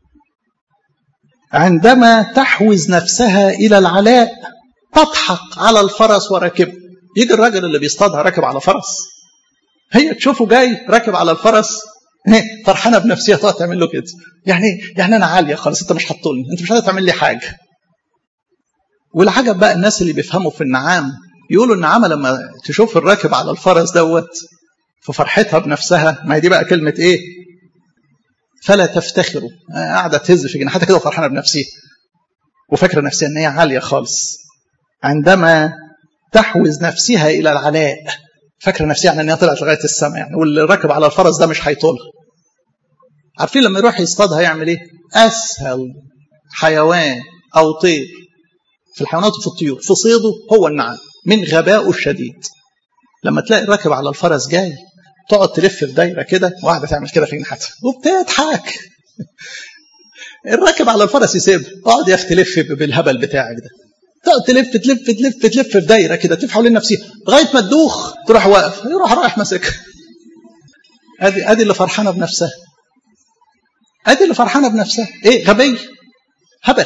عندما تحوز نفسها الى العلاء تضحك على الفرس وراكبه يجي الراجل اللي بيصطادها راكب على فرس هي تشوفه جاي راكب على الفرس فرحانه بنفسها تقعد تعمل له كده يعني يعني انا عاليه خالص انت مش هتطولني انت مش قادر تعمل لي حاجه والعجب بقى الناس اللي بيفهموا في النعام يقولوا النعامه لما تشوف الراكب على الفرس دوت في فرحتها بنفسها ما هي دي بقى كلمه ايه فلا تفتخروا قاعده تهز في جناحاتها كده وفرحانه بنفسها وفاكره نفسها ان هي عاليه خالص عندما تحوز نفسها الى العلاء فاكره نفسها يعني ان هي طلعت لغايه السماء يعني واللي راكب على الفرس ده مش هيطولها عارفين لما يروح يصطادها يعمل ايه اسهل حيوان او طير في الحيوانات وفي الطيور في صيده هو النعام من غبائه الشديد لما تلاقي الراكب على الفرس جاي تقعد تلف في دايره كده وقاعده تعمل كده في جناحاتها وبتضحك الراكب على الفرس يسيبها اقعد يا اخي تلف بالهبل بتاعك ده تقعد تلف تلف تلف تلف في دايره كده تلف حوالين نفسها لغايه ما تدوخ تروح واقف يروح رايح ماسكها ادي ادي اللي فرحانه بنفسها ادي اللي فرحانه بنفسها ايه غبي هبل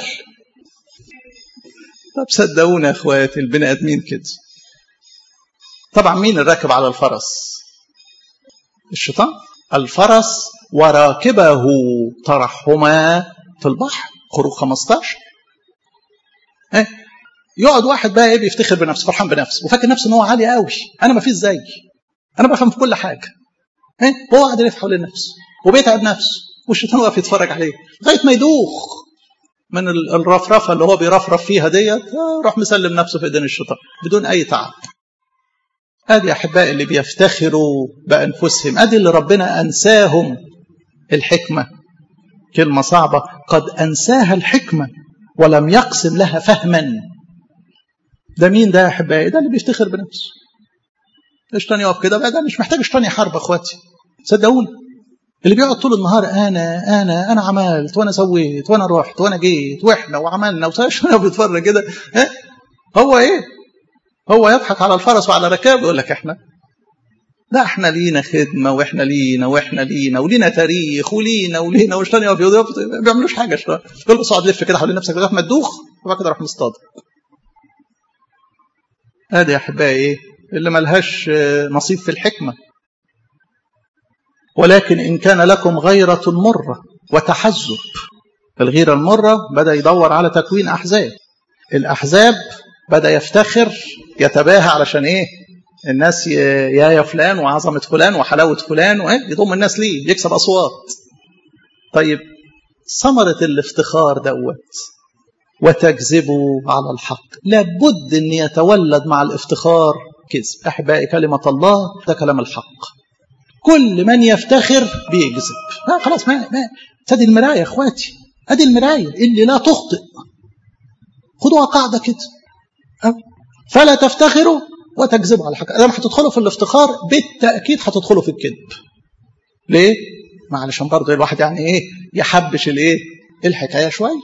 طب صدقونا يا اخواتي البني ادمين كده طبعا مين الراكب على الفرس الشيطان الفرس وراكبه ترحما في البحر خروج 15 ايه يقعد واحد بقى ايه بيفتخر بنفسه فرحان بنفسه وفاكر نفسه ان هو عالي قوي انا ما فيش زي انا بفهم في كل حاجه ايه هو قاعد يلف حوالين نفسه وبيتعب نفسه والشيطان واقف يتفرج عليه لغايه ما يدوخ من الرفرفه اللي هو بيرفرف فيها ديت راح مسلم نفسه في ايدين الشيطان بدون اي تعب ادي احبائي اللي بيفتخروا بانفسهم ادي اللي ربنا انساهم الحكمه كلمة صعبة قد أنساها الحكمة ولم يقسم لها فهما ده مين ده يا أحبائي ده اللي بيفتخر بنفسه اشتاني يقف كده بقى ده مش محتاج اشتاني حرب اخواتي صدقوني اللي بيقعد طول النهار انا انا انا عملت وانا سويت وانا رحت وانا جيت واحنا وعملنا وشويه بيتفرج كده ها هو ايه هو يضحك على الفرس وعلى ركاب يقول لك احنا لا احنا لينا خدمه واحنا لينا واحنا لينا ولينا تاريخ ولينا ولينا واشتاني يقف ما بيعملوش حاجه اشتاني كل بس اقعد لف كده حوالين نفسك لغايه ما تدوخ وبعد كده روح مصطاد ادي يا احبائي ايه اللي ملهاش نصيب في الحكمه ولكن إن كان لكم غيرة مرة وتحزب الغيرة المرة بدأ يدور على تكوين أحزاب الأحزاب بدأ يفتخر يتباهى علشان إيه الناس يا يا فلان وعظمة فلان وحلاوة فلان وإيه يضم الناس ليه يكسب أصوات طيب ثمرة الافتخار دوت وتكذبوا على الحق لابد أن يتولد مع الافتخار كذب أحبائي كلمة الله ده كلام الحق كل من يفتخر بيكذب لا خلاص ما ما ادي المرايه يا اخواتي ادي المرايه اللي لا تخطئ خدوها قاعده كده فلا تفتخروا وتكذبوا على الحق لما هتدخلوا في الافتخار بالتاكيد هتدخلوا في الكذب ليه ما علشان برضه الواحد يعني ايه يحبش الايه الحكايه شويه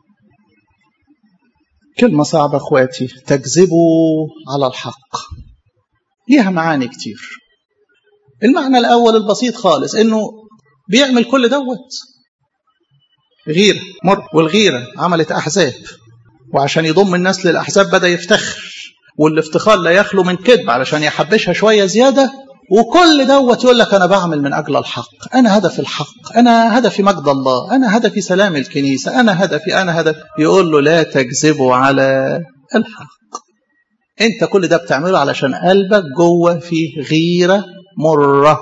كلمه صعبه اخواتي تكذبوا على الحق ليها معاني كتير المعنى الأول البسيط خالص إنه بيعمل كل دوت غيرة مر والغيرة عملت أحزاب وعشان يضم الناس للأحزاب بدأ يفتخر والافتخار لا يخلو من كذب علشان يحبشها شوية زيادة وكل دوت يقول لك أنا بعمل من أجل الحق أنا هدفي الحق أنا هدفي مجد الله أنا هدفي سلام الكنيسة أنا هدفي أنا هدف يقول له لا تكذبوا على الحق أنت كل ده بتعمله علشان قلبك جوه فيه غيرة مرة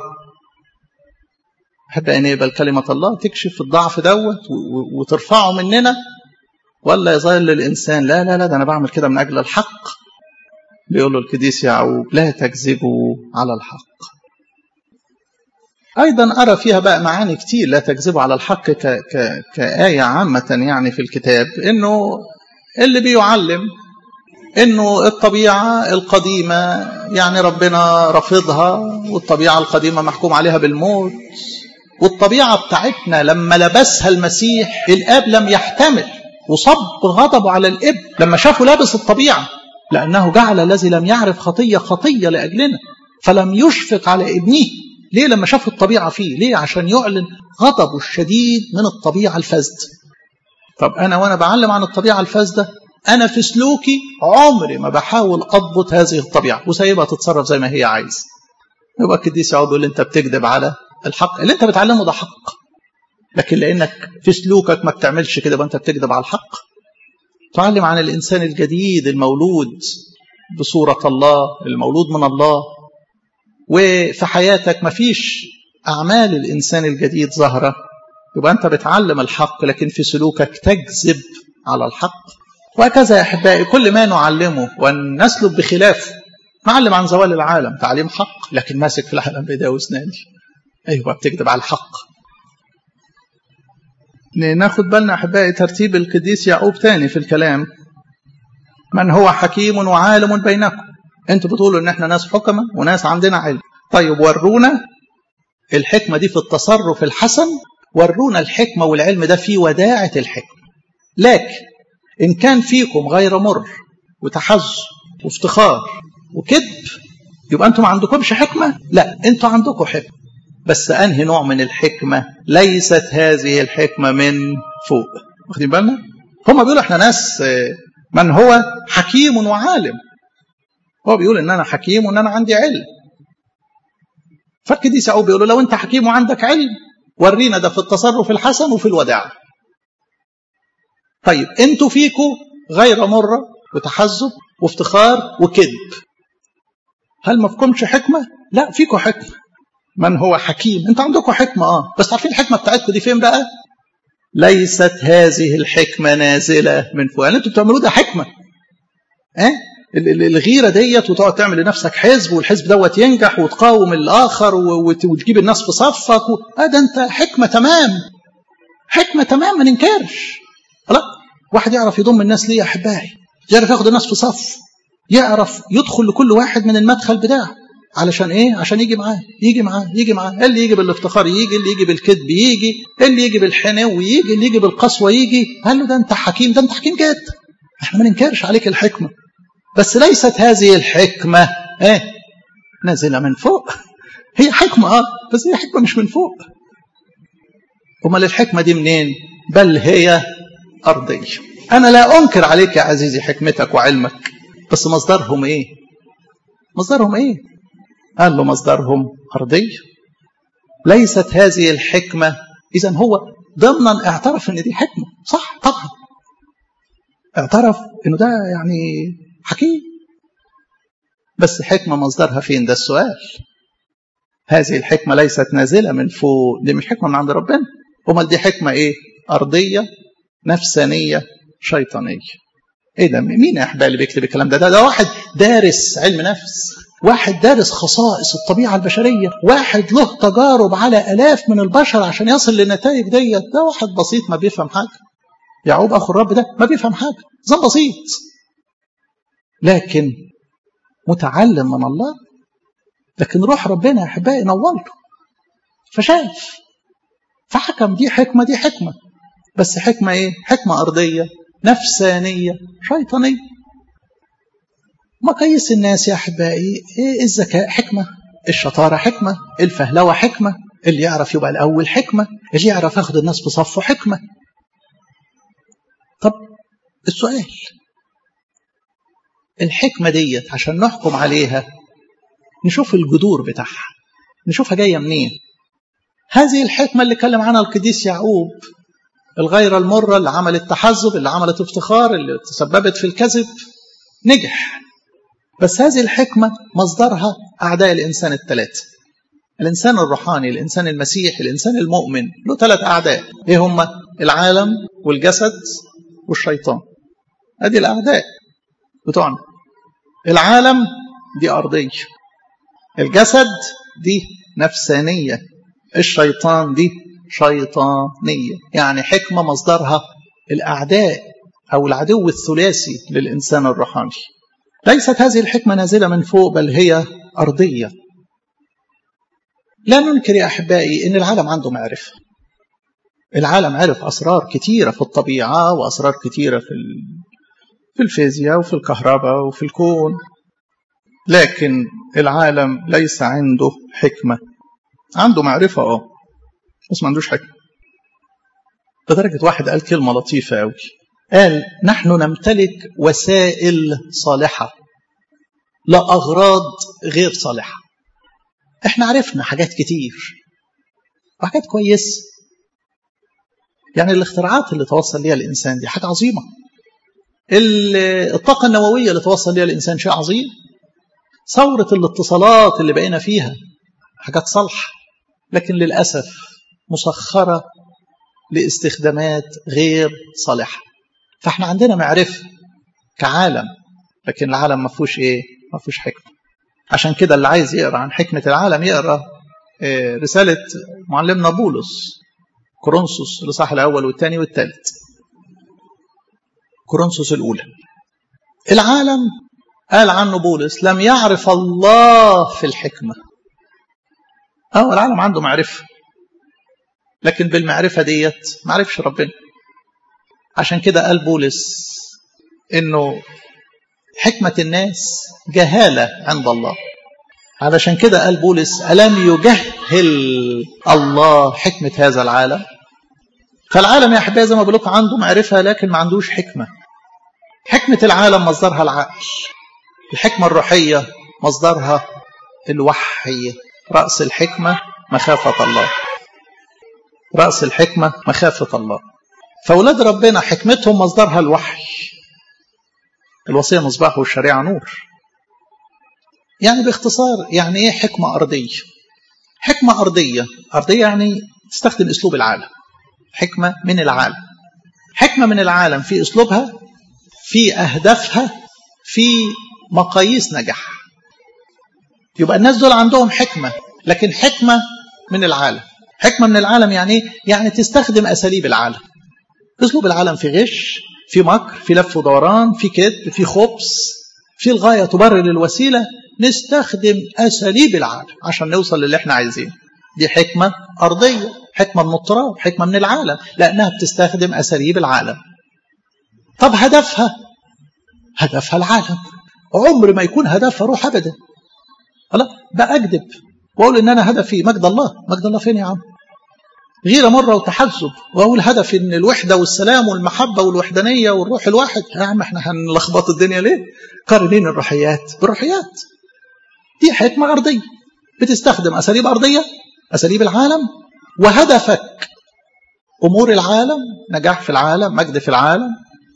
أحب أن يقبل كلمة الله تكشف الضعف دوت وترفعه مننا ولا يظل الإنسان لا لا لا ده أنا بعمل كده من أجل الحق بيقول له القديس يعقوب لا تكذبوا على الحق أيضا أرى فيها بقى معاني كتير لا تكذبوا على الحق ك ك كآية عامة يعني في الكتاب إنه اللي بيعلم انه الطبيعه القديمه يعني ربنا رافضها والطبيعه القديمه محكوم عليها بالموت والطبيعه بتاعتنا لما لبسها المسيح الاب لم يحتمل وصب غضبه على الاب لما شافه لابس الطبيعه لانه جعل الذي لم يعرف خطيه خطيه لاجلنا فلم يشفق على ابنه ليه لما شاف الطبيعه فيه ليه عشان يعلن غضبه الشديد من الطبيعه الفاسده طب انا وانا بعلم عن الطبيعه الفاسده أنا في سلوكي عمري ما بحاول أضبط هذه الطبيعة وسايبها تتصرف زي ما هي عايز يبقى القديس يعود يقول أنت بتكذب على الحق اللي أنت بتعلمه ده حق لكن لأنك في سلوكك ما بتعملش كده يبقى أنت بتكذب على الحق تعلم عن الإنسان الجديد المولود بصورة الله المولود من الله وفي حياتك ما فيش أعمال الإنسان الجديد ظاهرة يبقى أنت بتعلم الحق لكن في سلوكك تكذب على الحق وهكذا يا أحبائي كل ما نعلمه ونسلك بخلافه معلم عن زوال العالم تعليم حق لكن ماسك في العالم بإيديه وأسناني أيوة بتكذب على الحق ناخد بالنا أحبائي ترتيب القديس يعقوب تاني في الكلام من هو حكيم وعالم بينكم انتوا بتقولوا ان احنا ناس حكمة وناس عندنا علم طيب ورونا الحكمة دي في التصرف الحسن ورونا الحكمة والعلم ده في وداعة الحكمة لكن إن كان فيكم غير مر وتحزن وافتخار وكذب يبقى أنتم ما عندكمش حكمة لا أنتم عندكم حكمة بس أنهي نوع من الحكمة ليست هذه الحكمة من فوق واخدين بالنا هم بيقولوا احنا ناس من هو حكيم وعالم هو بيقول ان انا حكيم وان انا عندي علم فالقديس يعقوب بيقول لو انت حكيم وعندك علم ورينا ده في التصرف الحسن وفي الوداع طيب انتوا فيكم غير مرة وتحزب وافتخار وكذب هل ما فيكمش حكمة؟ لا فيكم حكمة من هو حكيم انتوا عندكم حكمة اه بس عارفين الحكمة بتاعتكم دي فين بقى؟ ليست هذه الحكمة نازلة من فوق يعني انتوا بتعملوه ده حكمة اه؟ الغيرة ديت وتقعد تعمل لنفسك حزب والحزب دوت ينجح وتقاوم الآخر وتجيب الناس في صفك و... اه ده انت حكمة تمام حكمة تمام ما ننكرش لا واحد يعرف يضم الناس ليه يا أحبائي يعرف ياخد الناس في صف يعرف يدخل لكل واحد من المدخل بتاعه علشان ايه عشان يجي معاه يجي معاه يجي معاه اللي يجي بالافتخار يجي اللي يجي بالكذب يجي اللي يجي بالحنو يجي اللي يجي بالقسوه يجي قال له ده انت حكيم ده انت حكيم جدا احنا ما ننكرش عليك الحكمه بس ليست هذه الحكمه ايه نازله من فوق هي حكمه اه بس هي حكمه مش من فوق امال الحكمه دي منين بل هي ارضيه انا لا انكر عليك يا عزيزي حكمتك وعلمك بس مصدرهم ايه مصدرهم ايه قال له مصدرهم أرضية ليست هذه الحكمة إذا هو ضمنا اعترف ان دي حكمة صح طبعا اعترف انه ده يعني حكيم بس حكمة مصدرها فين ده السؤال هذه الحكمة ليست نازلة من فوق دي مش حكمة من عند ربنا امال دي حكمة ايه أرضية نفسانية شيطانية ايه ده مين يا احبائي اللي بيكتب الكلام ده ده, ده واحد دارس علم نفس واحد دارس خصائص الطبيعة البشرية واحد له تجارب على ألاف من البشر عشان يصل للنتائج ديت ده واحد بسيط ما بيفهم حاجة يعقوب أخو الرب ده ما بيفهم حاجة زي بسيط لكن متعلم من الله لكن روح ربنا يا أحبائي نورته فشاف فحكم دي حكمة دي حكمة بس حكمة إيه؟ حكمة أرضية نفسانية شيطانية مقاييس الناس يا أحبائي إيه الذكاء حكمة الشطارة حكمة الفهلوة حكمة اللي يعرف يبقى الأول حكمة اللي يعرف ياخد الناس بصفه حكمة طب السؤال الحكمة ديت عشان نحكم عليها نشوف الجذور بتاعها نشوفها جاية منين هذه الحكمة اللي اتكلم عنها القديس يعقوب الغيرة المرة اللي عملت تحزب اللي عملت افتخار اللي تسببت في الكذب نجح بس هذه الحكمة مصدرها أعداء الإنسان الثلاثة الإنسان الروحاني الإنسان المسيحي الإنسان المؤمن له ثلاث أعداء إيه هم العالم والجسد والشيطان هذه الأعداء بتوعنا العالم دي أرضية الجسد دي نفسانية الشيطان دي شيطانية يعني حكمة مصدرها الأعداء أو العدو الثلاثي للإنسان الروحاني ليست هذه الحكمة نازلة من فوق بل هي أرضية لا ننكر يا أحبائي أن العالم عنده معرفة العالم عرف أسرار كثيرة في الطبيعة وأسرار كثيرة في في الفيزياء وفي الكهرباء وفي الكون لكن العالم ليس عنده حكمة عنده معرفة اه بس ما عندوش حكمة لدرجة واحد قال كلمة لطيفة أوي قال نحن نمتلك وسائل صالحة لأغراض غير صالحة احنا عرفنا حاجات كتير وحاجات كويسة يعني الاختراعات اللي توصل ليها الإنسان دي حاجة عظيمة الطاقة النووية اللي توصل ليها الإنسان شيء عظيم ثورة الاتصالات اللي بقينا فيها حاجات صالحة لكن للأسف مسخرة لاستخدامات غير صالحة فاحنا عندنا معرفة كعالم لكن العالم ما فيهوش ايه ما فيهوش حكمة عشان كده اللي عايز يقرا عن حكمة العالم يقرا رسالة معلمنا بولس كورنثوس الإصحاح الأول والثاني والثالث كورنثوس الأولى العالم قال عنه بولس لم يعرف الله في الحكمة اه العالم عنده معرفة لكن بالمعرفة ديت ما عرفش ربنا عشان كده قال بولس انه حكمة الناس جهالة عند الله علشان كده قال بولس ألم يجهل الله حكمة هذا العالم فالعالم يا أحبائي زي ما بقول لكم عنده معرفة لكن ما عندوش حكمة حكمة العالم مصدرها العقل الحكمة الروحية مصدرها الوحي رأس الحكمة مخافة الله رأس الحكمة مخافة الله فأولاد ربنا حكمتهم مصدرها الوحي الوصية مصباح والشريعة نور يعني باختصار يعني ايه حكمة أرضية حكمة أرضية أرضية يعني تستخدم أسلوب العالم حكمة من العالم حكمة من العالم في أسلوبها في أهدافها في مقاييس نجاح يبقى الناس دول عندهم حكمة لكن حكمة من العالم حكمة من العالم يعني ايه؟ يعني تستخدم أساليب العالم أسلوب العالم في غش في مكر في لف ودوران في كذب في خبث في الغاية تبرر الوسيلة نستخدم أساليب العالم عشان نوصل للي احنا عايزينه دي حكمة أرضية حكمة من التراب حكمة من العالم لأنها بتستخدم أساليب العالم طب هدفها هدفها العالم عمر ما يكون هدفها روح أبدا لا بقى أكذب وأقول إن أنا هدفي مجد الله مجد الله فين يا عم غيرة مرة وتحزب وأقول هدفي إن الوحدة والسلام والمحبة والوحدانية والروح الواحد يا عم إحنا هنلخبط الدنيا ليه قارنين الروحيات بالروحيات دي حكمة أرضية بتستخدم أساليب أرضية أساليب العالم وهدفك أمور العالم نجاح في العالم مجد في العالم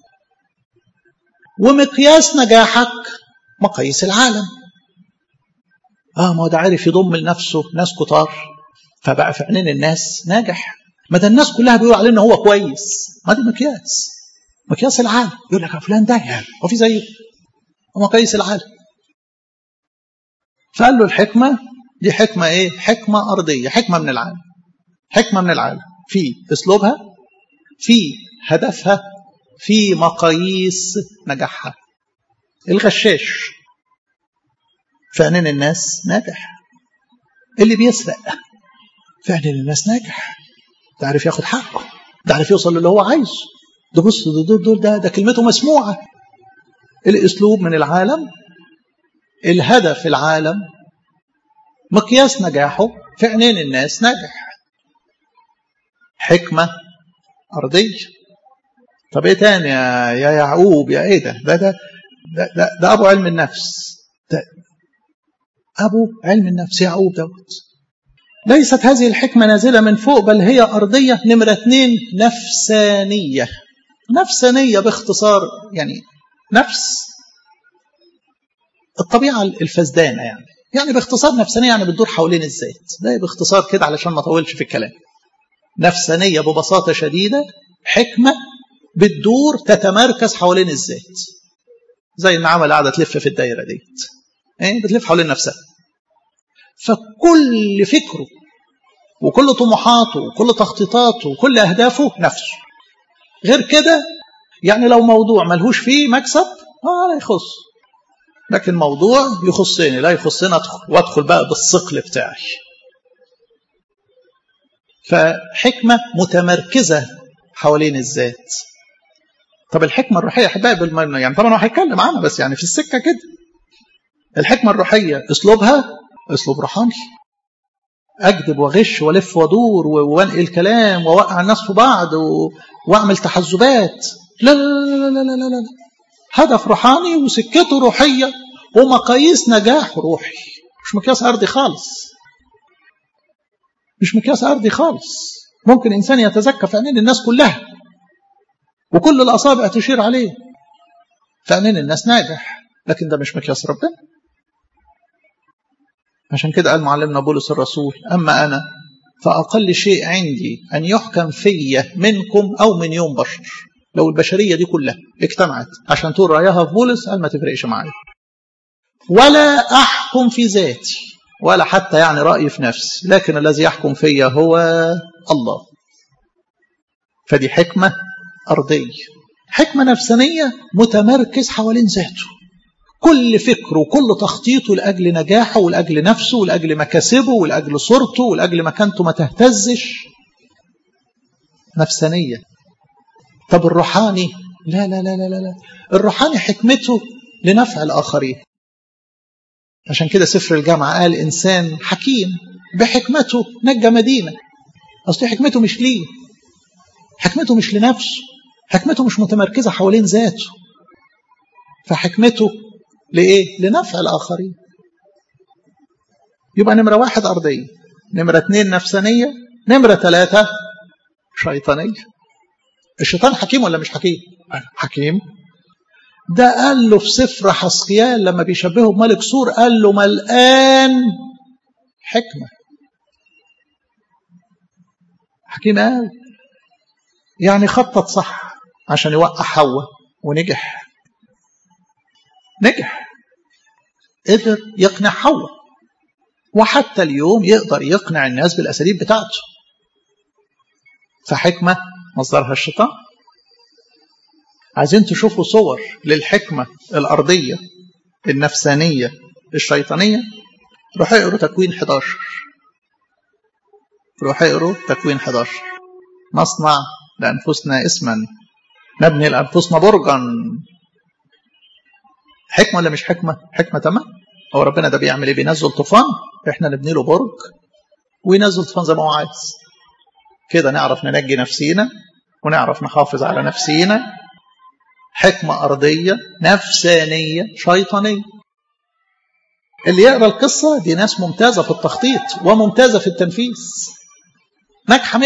ومقياس نجاحك مقاييس العالم اه ما هو ده عارف يضم لنفسه ناس كتار فبقى في عينين الناس ناجح ما ده الناس كلها بيقول عليه ان هو كويس ما دي مقياس مقياس العالم يقول لك فلان ده يعني هو في زيه مقاييس العالم فقال له الحكمه دي حكمه ايه حكمه ارضيه حكمه من العالم حكمه من العالم في اسلوبها في هدفها في مقاييس نجاحها الغشاش في عينين الناس ناجح اللي بيسرق في عينين الناس ناجح تعرف ياخد حقه تعرف يوصل للي هو عايزه ده بص دول دول ده ده كلمته مسموعه الاسلوب من العالم الهدف العالم مقياس نجاحه في عينين الناس ناجح حكمه ارضيه طب ايه تاني يا, يا يعقوب يا ايه ده ده ده ده, ده, ده ابو علم النفس ده ابو علم النفس يعقوب دوت ليست هذه الحكمه نازله من فوق بل هي ارضيه نمره اثنين نفسانيه نفسانيه باختصار يعني نفس الطبيعه الفسدانه يعني يعني باختصار نفسانيه يعني بتدور حوالين الذات ده باختصار كده علشان ما اطولش في الكلام نفسانيه ببساطه شديده حكمه بتدور تتمركز حوالين الذات زي النعامه قاعده تلف في الدايره ديت ايه بتلف حوالين نفسها فكل فكره وكل طموحاته وكل تخطيطاته وكل اهدافه نفسه غير كده يعني لو موضوع ملهوش فيه مكسب اه لا يخص لكن موضوع يخصني لا يخصني ادخل وادخل بقى بالثقل بتاعي فحكمه متمركزه حوالين الذات طب الحكمه الروحيه احبائي يعني طبعا هو هيتكلم عنها بس يعني في السكه كده الحكمه الروحيه اسلوبها اسلوب روحاني اكذب واغش والف وادور وانقل كلام واوقع الناس في بعض واعمل تحزبات لا لا لا لا لا لا لا هدف روحاني وسكته روحيه ومقاييس نجاح روحي مش مقياس ارضي خالص مش مقياس ارضي خالص ممكن انسان يتزكى في عينين الناس كلها وكل الاصابع تشير عليه في عينين الناس ناجح لكن ده مش مقياس ربنا عشان كده قال معلمنا بولس الرسول أما أنا فأقل شيء عندي أن يحكم في منكم أو من يوم بشر لو البشرية دي كلها اجتمعت عشان تقول رأيها في بولس قال ما تفرقش معايا ولا أحكم في ذاتي ولا حتى يعني رأيي في نفسي لكن الذي يحكم فيا هو الله فدي حكمة أرضية حكمة نفسانية متمركز حوالين ذاته كل فكره وكل تخطيطه لأجل نجاحه ولأجل نفسه ولأجل مكاسبه ولأجل صورته ولأجل مكانته ما تهتزش نفسانية طب الروحاني لا لا لا لا لا الروحاني حكمته لنفع الآخرين عشان كده سفر الجامعة قال إنسان حكيم بحكمته نجى مدينة أصل حكمته مش ليه حكمته مش لنفسه حكمته مش متمركزة حوالين ذاته فحكمته لإيه؟ لنفع الآخرين يبقى نمرة واحد أرضية نمرة اثنين نفسانية نمرة ثلاثة شيطانية الشيطان حكيم ولا مش حكيم؟ حكيم ده قال له في سفر حسقيال لما بيشبهه بملك سور قال له ملآن حكمة حكيم قال يعني خطط صح عشان يوقع حواء ونجح نجح قدر يقنع حواء وحتى اليوم يقدر يقنع الناس بالأساليب بتاعته فحكمة مصدرها الشيطان عايزين تشوفوا صور للحكمة الأرضية النفسانية الشيطانية روحوا اقروا تكوين 11 روحوا اقروا تكوين 11 نصنع لأنفسنا اسما نبني لأنفسنا برجا حكمة ولا مش حكمة؟ حكمة تمام هو ربنا ده بيعمل ايه؟ بينزل طوفان احنا نبني له برج وينزل طوفان زي ما هو عايز كده نعرف ننجي نفسينا ونعرف نحافظ على نفسينا حكمة أرضية نفسانية شيطانية اللي يقرأ القصة دي ناس ممتازة في التخطيط وممتازة في التنفيذ ناجحة 100%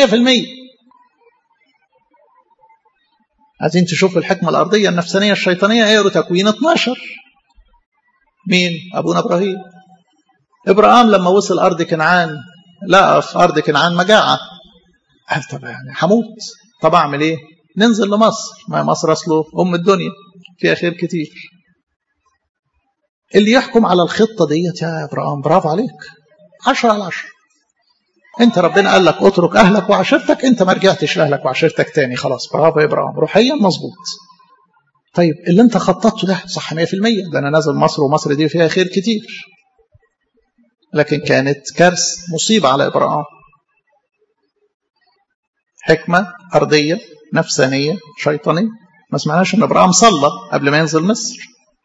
عايزين تشوفوا الحكمة الأرضية النفسانية الشيطانية اقروا تكوين 12 مين؟ أبونا إبراهيم إبراهيم لما وصل أرض كنعان لقى في أرض كنعان مجاعة قال طب يعني هموت طب أعمل إيه؟ ننزل لمصر ما مصر أصله أم الدنيا فيها خير كتير اللي يحكم على الخطة ديت يا إبراهيم برافو عليك عشرة على عشرة انت ربنا قال لك اترك اهلك وعشيرتك انت ما رجعتش لاهلك وعشيرتك تاني خلاص برافو يا ابراهيم روحيا مظبوط طيب اللي انت خططته ده صح 100% ده انا نازل مصر ومصر دي فيها خير كتير لكن كانت كارث مصيبه على ابراهيم حكمه ارضيه نفسانيه شيطانيه ما سمعناش ان ابراهيم صلى قبل ما ينزل مصر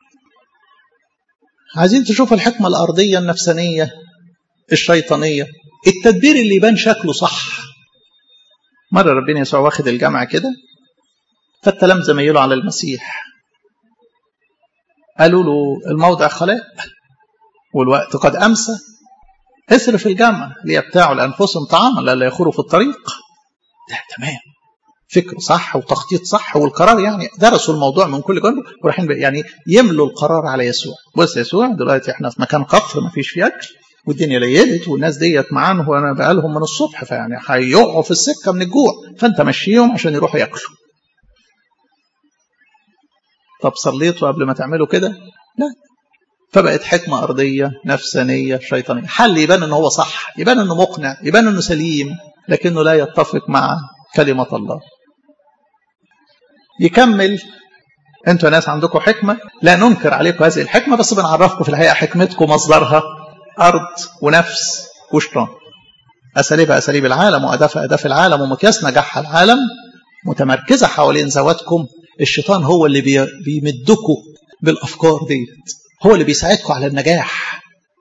عايزين تشوفوا الحكمه الارضيه النفسانيه الشيطانيه التدبير اللي يبان شكله صح مرة ربنا يسوع واخد الجامعة كده فالتلام زميله على المسيح قالوا له الموضع خلاء والوقت قد أمسى اصرف الجامعة ليبتاعوا لأنفسهم طعاما لا يخوروا في الطريق ده تمام فكر صح وتخطيط صح والقرار يعني درسوا الموضوع من كل جانب ورايحين يعني يملوا القرار على يسوع بص يسوع دلوقتي احنا في مكان قفر ما فيش فيه اكل والدنيا ليلت والناس ديت معانا وانا بقالهم من الصبح فيعني هيقعوا في السكه من الجوع فانت مشيهم عشان يروحوا ياكلوا. طب صليتوا قبل ما تعملوا كده؟ لا. فبقت حكمه ارضيه نفسانيه شيطانيه، حل يبان ان هو صح، يبان انه مقنع، يبان انه سليم، لكنه لا يتفق مع كلمه الله. يكمل انتوا ناس عندكم حكمه لا ننكر عليكم هذه الحكمه بس بنعرفكم في الحقيقه حكمتكم مصدرها أرض ونفس وشيطان أساليب أساليب العالم وأهداف أهداف العالم ومقياس نجاح العالم متمركزة حوالين ذواتكم الشيطان هو اللي بيمدكم بالأفكار ديت هو اللي بيساعدكم على النجاح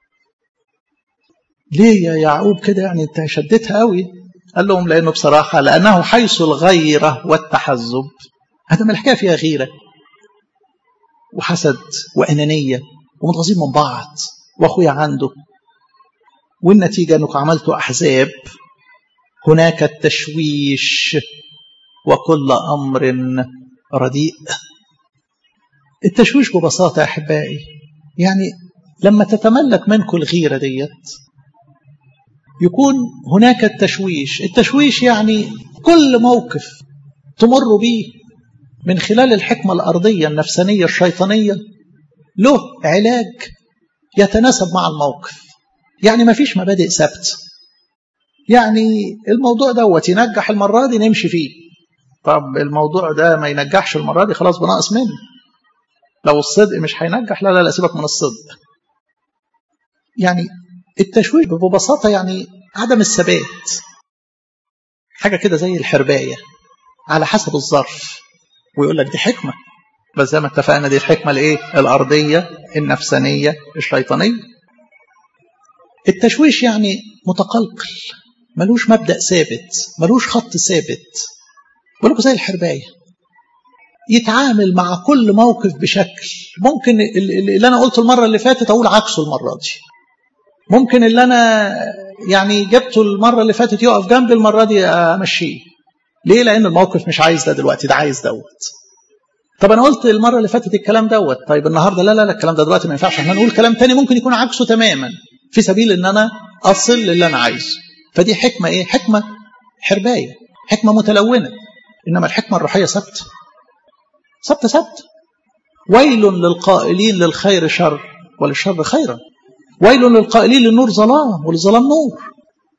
ليه يا يعقوب كده يعني انت شدتها قوي قال لهم لأنه بصراحة لأنه حيث الغيرة والتحزب هذا ما الحكاية فيها غيرة وحسد وأنانية ومتغاظين من بعض واخويا عنده والنتيجة انكم عملتوا احزاب هناك التشويش وكل امر رديء التشويش ببساطة يا احبائي يعني لما تتملك منكم الغيرة ديت يكون هناك التشويش التشويش يعني كل موقف تمر به من خلال الحكمة الأرضية النفسانية الشيطانية له علاج يتناسب مع الموقف يعني ما فيش مبادئ ثابته يعني الموضوع دوت ينجح المرة دي نمشي فيه طب الموضوع ده ما ينجحش المرة دي خلاص بناقص منه لو الصدق مش هينجح لا لا لا سيبك من الصدق يعني التشويش ببساطة يعني عدم الثبات حاجة كده زي الحرباية على حسب الظرف ويقول لك دي حكمة بس زي ما اتفقنا دي الحكمة الايه الأرضية النفسانية الشيطانية التشويش يعني متقلقل ملوش مبدأ ثابت ملوش خط ثابت بقول لكم زي الحرباية يتعامل مع كل موقف بشكل ممكن اللي انا قلته المره اللي فاتت اقول عكسه المره دي ممكن اللي انا يعني جبته المره اللي فاتت يقف جنبي المره دي امشيه ليه لان الموقف مش عايز ده دلوقتي ده عايز دوت طب انا قلت المره اللي فاتت الكلام دوت طيب النهارده لا لا لا الكلام ده دلوقتي ما ينفعش احنا نقول كلام تاني ممكن يكون عكسه تماما في سبيل ان انا اصل للي انا عايزه فدي حكمه ايه حكمه حربايه حكمه متلونه انما الحكمه الروحيه ثابته ثابته ثابته ويل للقائلين للخير شر وللشر خيرا ويل للقائلين للنور ظلام وللظلام نور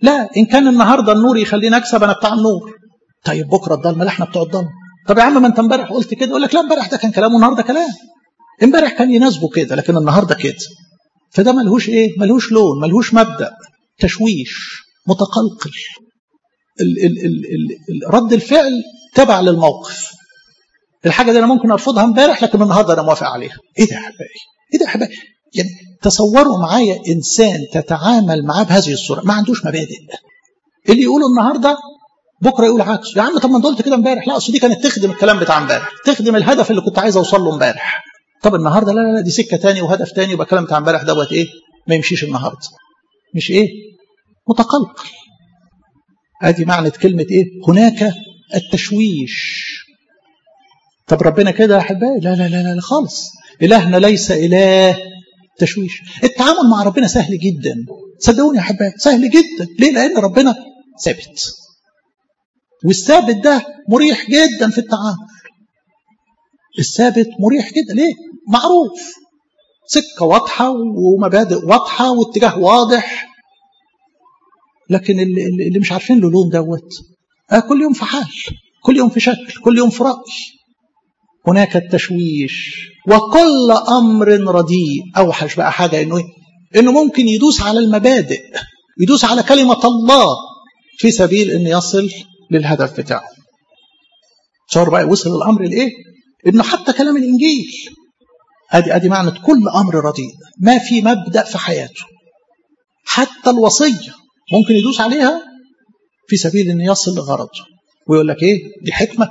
لا ان كان النهارده النور يخليني اكسب انا بتاع النور طيب بكره الضلمه لا احنا بتوع الضلمه طب يا عم ما انت امبارح قلت كده يقول لك لا امبارح ده كان كلام والنهارده كلام امبارح كان يناسبه كده لكن النهارده كده فده ملهوش ايه ملهوش لون ملهوش مبدا تشويش متقلقل ال ال ال ال رد الفعل تبع للموقف الحاجه دي انا ممكن ارفضها امبارح لكن النهارده انا موافق عليها ايه ده يا حبايبي ايه ده يا حبايبي يعني تصوروا معايا انسان تتعامل معاه بهذه الصوره ما عندوش مبادئ اللي يقوله النهارده بكره يقول عكس يا عم طب ما انت قلت كده امبارح لا اصل دي كانت تخدم الكلام بتاع امبارح تخدم الهدف اللي كنت عايز اوصل له امبارح طب النهارده لا لا لا دي سكه تاني وهدف تاني يبقى الكلام بتاع امبارح دوت ايه ما يمشيش النهارده مش ايه متقلقل ادي معنى كلمه ايه هناك التشويش طب ربنا كده يا احبائي لا لا لا لا خالص الهنا ليس اله تشويش التعامل مع ربنا سهل جدا صدقوني يا احبائي سهل جدا ليه لان ربنا ثابت والثابت ده مريح جدا في التعامل الثابت مريح جدا ليه معروف سكة واضحة ومبادئ واضحة واتجاه واضح لكن اللي, اللي مش عارفين له لون دوت آه كل يوم في حال كل يوم في شكل كل يوم في رأي هناك التشويش وكل أمر رديء أوحش بقى حاجة إنه إنه ممكن يدوس على المبادئ يدوس على كلمة الله في سبيل إنه يصل للهدف بتاعه صار بقى وصل الأمر لإيه إنه حتى كلام الإنجيل أدي أدي معنى كل أمر رديء ما في مبدأ في حياته حتى الوصية ممكن يدوس عليها في سبيل إنه يصل لغرضه ويقول لك إيه دي حكمة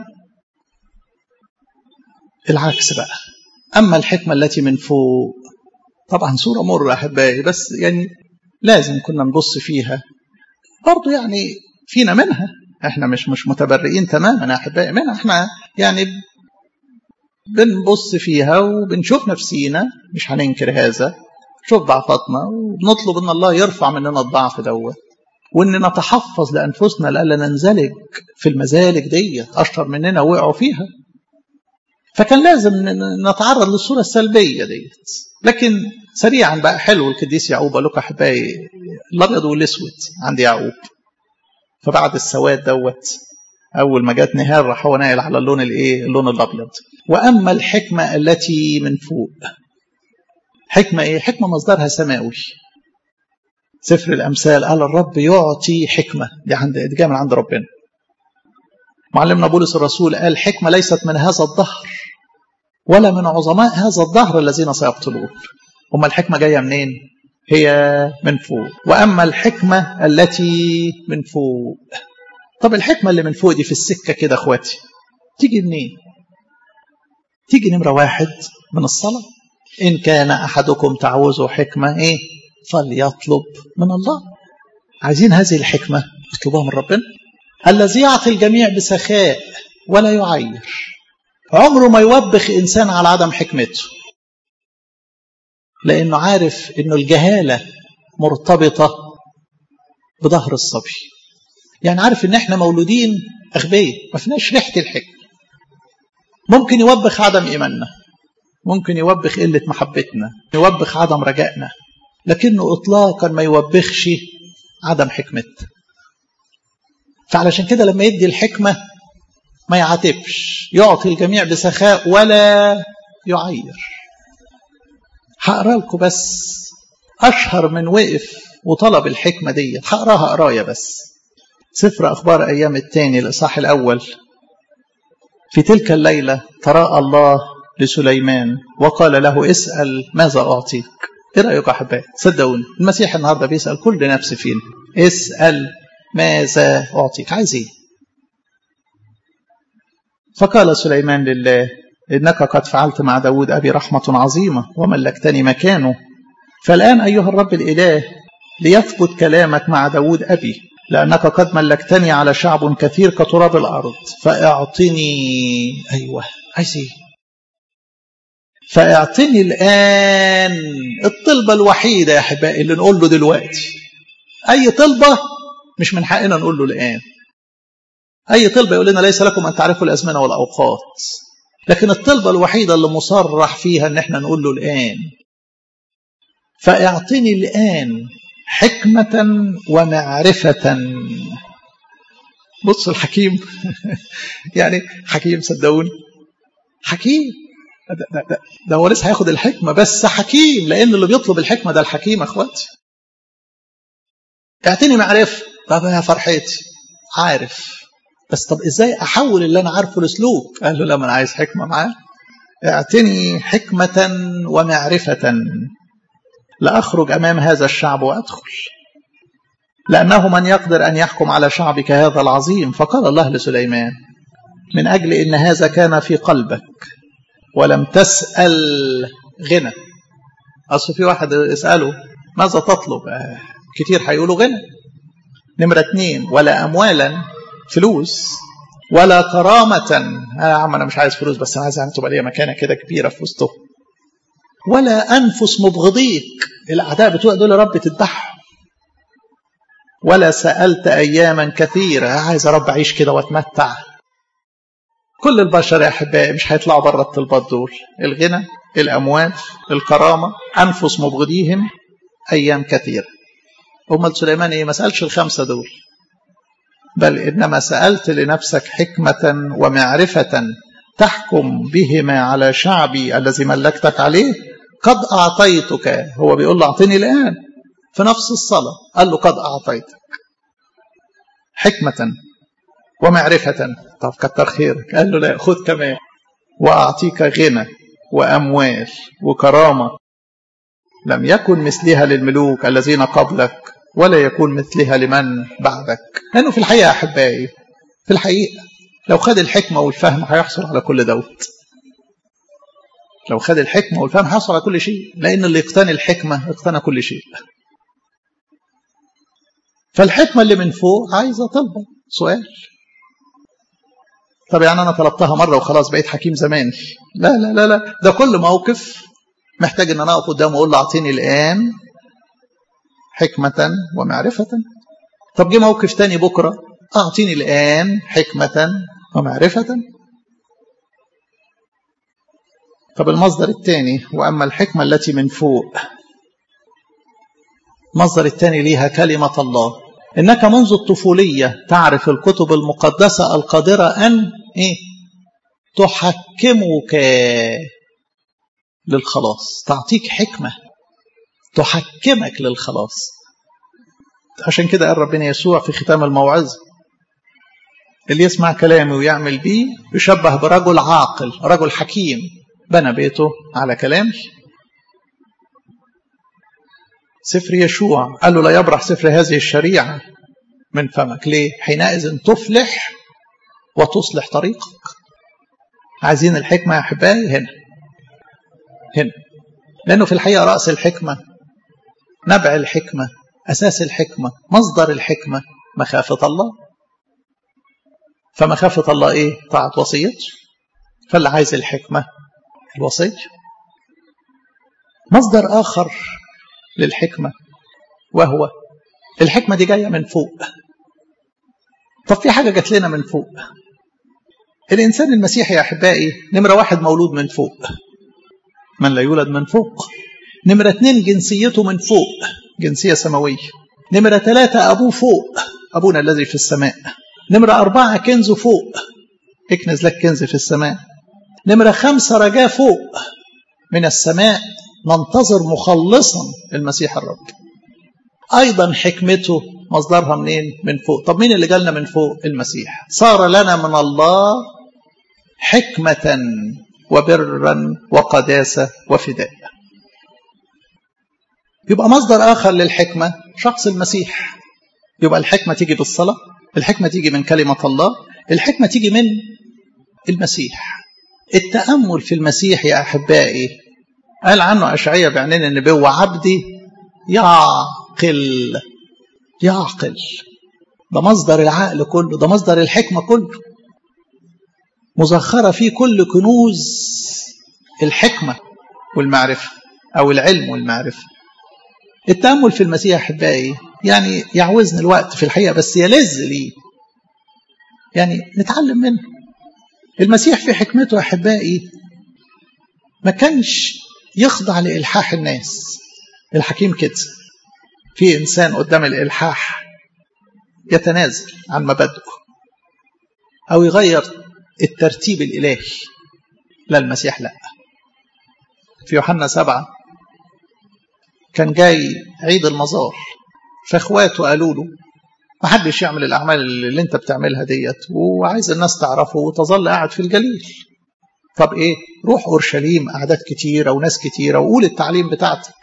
العكس بقى أما الحكمة التي من فوق طبعا صورة مرة أحبائي بس يعني لازم كنا نبص فيها برضو يعني فينا منها احنا مش مش متبرئين تماما يا احبائي منها احنا يعني بنبص فيها وبنشوف نفسينا مش هننكر هذا نشوف ضعفاتنا وبنطلب ان الله يرفع مننا الضعف دوت وان نتحفظ لانفسنا لألا ننزلج في المزالج ديت اشطر مننا وقعوا فيها فكان لازم نتعرض للصورة السلبية ديت لكن سريعا بقى حلو القديس يعقوب قال لكم احبائي الابيض والاسود عند يعقوب فبعد السواد دوت اول ما جت نهار راح هو ناقل على اللون الايه اللون الابيض واما الحكمه التي من فوق حكمه ايه حكمه مصدرها سماوي سفر الامثال قال الرب يعطي حكمه دي عند دي جايه من عند ربنا معلمنا بولس الرسول قال حكمه ليست من هذا الدهر ولا من عظماء هذا الدهر الذين سيقتلون هم الحكمه جايه منين هي من فوق واما الحكمه التي من فوق طب الحكمه اللي من فوق دي في السكه كده اخواتي تيجي منين تيجي نمره واحد من الصلاه ان كان احدكم تعوزه حكمه ايه فليطلب من الله عايزين هذه الحكمه اطلبوها من ربنا الذي يعطي الجميع بسخاء ولا يعير عمره ما يوبخ انسان على عدم حكمته لانه عارف انه الجهاله مرتبطه بظهر الصبي يعني عارف ان احنا مولودين اغبياء ما فيناش ريحه الحكمه ممكن يوبخ عدم ايماننا ممكن يوبخ قله محبتنا يوبخ عدم رجائنا لكنه اطلاقا ما يوبخش عدم حكمتنا فعلشان كده لما يدي الحكمه ما يعاتبش يعطي الجميع بسخاء ولا يعير هقرا لكم بس اشهر من وقف وطلب الحكمه دي هقراها قرايه بس سفر اخبار ايام الثاني الاصحاح الاول في تلك الليله تراءى الله لسليمان وقال له اسال ماذا اعطيك ايه رايك يا احبائي صدقوني المسيح النهارده بيسال كل نفس فينا اسال ماذا اعطيك عايز ايه فقال سليمان لله إنك قد فعلت مع داود أبي رحمة عظيمة وملكتني مكانه فالآن أيها الرب الإله ليثبت كلامك مع داود أبي لأنك قد ملكتني على شعب كثير كتراب الأرض فاعطني أيوة عايز إيه فاعطني الآن الطلبة الوحيدة يا أحبائي اللي نقول له دلوقتي أي طلبة مش من حقنا نقول له الآن أي طلبة يقول لنا ليس لكم أن تعرفوا الأزمنة والأوقات لكن الطلبة الوحيدة اللي مصرح فيها أن احنا نقول له الآن فاعطني الآن حكمة ومعرفة بص الحكيم يعني حكيم صدقوني حكيم ده, ده, ده, ده هو لسه هياخد الحكمة بس حكيم لأن اللي بيطلب الحكمة ده الحكيم أخواتي اعطيني معرفة طب يا فرحتي عارف بس طب ازاي احول اللي انا عارفه لسلوك قال له لا ما انا عايز حكمة معاه اعطني حكمة ومعرفة لأخرج أمام هذا الشعب وأدخل لأنه من يقدر أن يحكم على شعبك هذا العظيم فقال الله لسليمان من أجل إن هذا كان في قلبك ولم تسأل غنى أصل في واحد يسأله ماذا تطلب آه كتير هيقولوا غنى نمرة اتنين ولا أموالا فلوس ولا كرامة آه يا عم أنا مش عايز فلوس بس أنا عايز يعني تبقى ليا مكانة كده كبيرة في وسطهم ولا أنفس مبغضيك الأعداء بتوع دول يا رب تذبحهم ولا سألت أياما كثيرة عايز يا رب أعيش كده وأتمتع كل البشر يا أحبائي مش هيطلعوا بره الطلبات دول الغنى الأموال الكرامة أنفس مبغضيهم أيام كثيرة أمال سليمان إيه ما سألش الخمسة دول بل إنما سألت لنفسك حكمة ومعرفة تحكم بهما على شعبي الذي ملكتك عليه قد أعطيتك هو بيقول له أعطيني الآن في نفس الصلاة قال له قد أعطيتك حكمة ومعرفة طب كتر خيرك قال له لا خذ كمان وأعطيك غنى وأموال وكرامة لم يكن مثلها للملوك الذين قبلك ولا يكون مثلها لمن بعدك لأنه في الحقيقة يا أحبائي في الحقيقة لو خد الحكمة والفهم هيحصل على كل دوت لو خد الحكمة والفهم هيحصل على كل شيء لأن اللي يقتني الحكمة اقتنى كل شيء فالحكمة اللي من فوق عايزة طلبة سؤال طب يعني أنا طلبتها مرة وخلاص بقيت حكيم زماني لا لا لا لا ده كل موقف محتاج ان انا اقف قدامه واقول له اعطيني الان حكمة ومعرفة طب جه موقف تاني بكرة اعطيني الان حكمة ومعرفة طب المصدر الثاني واما الحكمة التي من فوق المصدر الثاني ليها كلمة الله انك منذ الطفولية تعرف الكتب المقدسة القادرة ان ايه تحكمك للخلاص تعطيك حكمة تحكمك للخلاص عشان كده قال ربنا يسوع في ختام الموعظة اللي يسمع كلامي ويعمل بيه يشبه برجل عاقل رجل حكيم بنى بيته على كلامي سفر يشوع قال له لا يبرح سفر هذه الشريعة من فمك ليه حينئذ تفلح وتصلح طريقك عايزين الحكمة يا أحبائي هنا هنا لأنه في الحقيقة رأس الحكمة نبع الحكمة أساس الحكمة مصدر الحكمة مخافة الله فمخافة الله إيه؟ طاعة وصيته فاللي عايز الحكمة الوصية مصدر آخر للحكمة وهو الحكمة دي جاية من فوق طب في حاجة جات لنا من فوق الإنسان المسيحي يا أحبائي نمرة واحد مولود من فوق من لا يولد من فوق نمرة اتنين جنسيته من فوق جنسية سماوية نمرة ثلاثة أبوه فوق أبونا الذي في السماء نمرة أربعة كنزه فوق اكنز لك كنز في السماء نمرة خمسة رجاء فوق من السماء ننتظر مخلصا المسيح الرب أيضا حكمته مصدرها منين من فوق طب مين اللي جالنا من فوق المسيح صار لنا من الله حكمة وبرا وقداسة وفداء يبقى مصدر آخر للحكمة شخص المسيح يبقى الحكمة تيجي بالصلاة الحكمة تيجي من كلمة الله الحكمة تيجي من المسيح التأمل في المسيح يا أحبائي قال عنه أشعية بعنين النبوة عبدي يعقل يعقل ده مصدر العقل كله ده مصدر الحكمة كله مزخرة فيه كل كنوز الحكمة والمعرفة أو العلم والمعرفة التأمل في المسيح أحبائي يعني يعوزني الوقت في الحقيقة بس يلذ لي يعني نتعلم منه المسيح في حكمته أحبائي ما كانش يخضع لإلحاح الناس الحكيم كده في إنسان قدام الإلحاح يتنازل عن مبادئه أو يغير الترتيب الإلهي لا المسيح لا في يوحنا سبعة كان جاي عيد المزار فاخواته قالوا له ما حدش يعمل الأعمال اللي انت بتعملها ديت وعايز الناس تعرفه وتظل قاعد في الجليل طب ايه روح اورشليم اعداد كتيره وناس كتيره وقول التعليم بتاعتك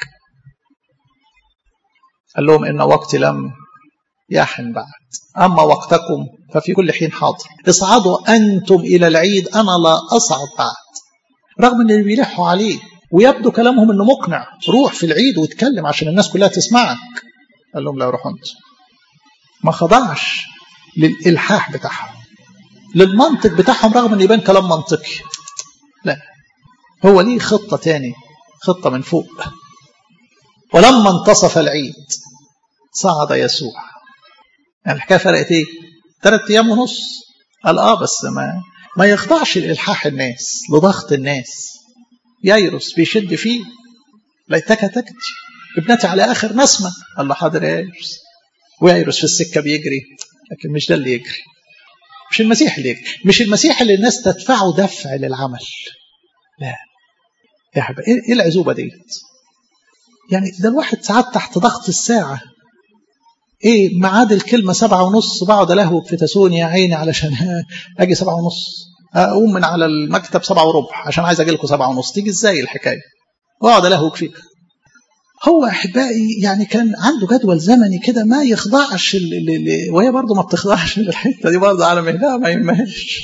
قال لهم ان وقتي لم يحن بعد اما وقتكم ففي كل حين حاضر اصعدوا انتم الى العيد انا لا اصعد بعد رغم ان اللي بيلحوا عليه ويبدو كلامهم انه مقنع روح في العيد واتكلم عشان الناس كلها تسمعك قال لهم لا روحوا انت ما خضعش للالحاح بتاعهم للمنطق بتاعهم رغم ان يبان كلام منطقي لا هو ليه خطة تاني خطة من فوق ولما انتصف العيد صعد يسوع يعني الحكاية فرقت ايه ثلاث ايام ونص قال اه بس ما ما يخضعش لإلحاح الناس لضغط الناس ييرس بيشد فيه ليتك تكتي ابنتي على اخر نسمة قال له حاضر يا ييرس وييرس في السكة بيجري لكن مش ده اللي يجري مش المسيح اللي يجري مش المسيح اللي الناس تدفعه دفع للعمل لا يا حبيبي ايه العزوبه ديت يعني ده الواحد ساعات تحت ضغط الساعه ايه ميعاد الكلمه سبعة ونص بقعد الهوب في تسوني يا عيني علشان اجي سبعة ونص اقوم من على المكتب سبعة وربع عشان عايز اجي لكم سبعة ونص تيجي ازاي الحكايه واقعد الهوب فيك هو احبائي يعني كان عنده جدول زمني كده ما يخضعش ل... ل... ل... وهي برضه ما بتخضعش للحته دي برضه على مهلها ما يهمهاش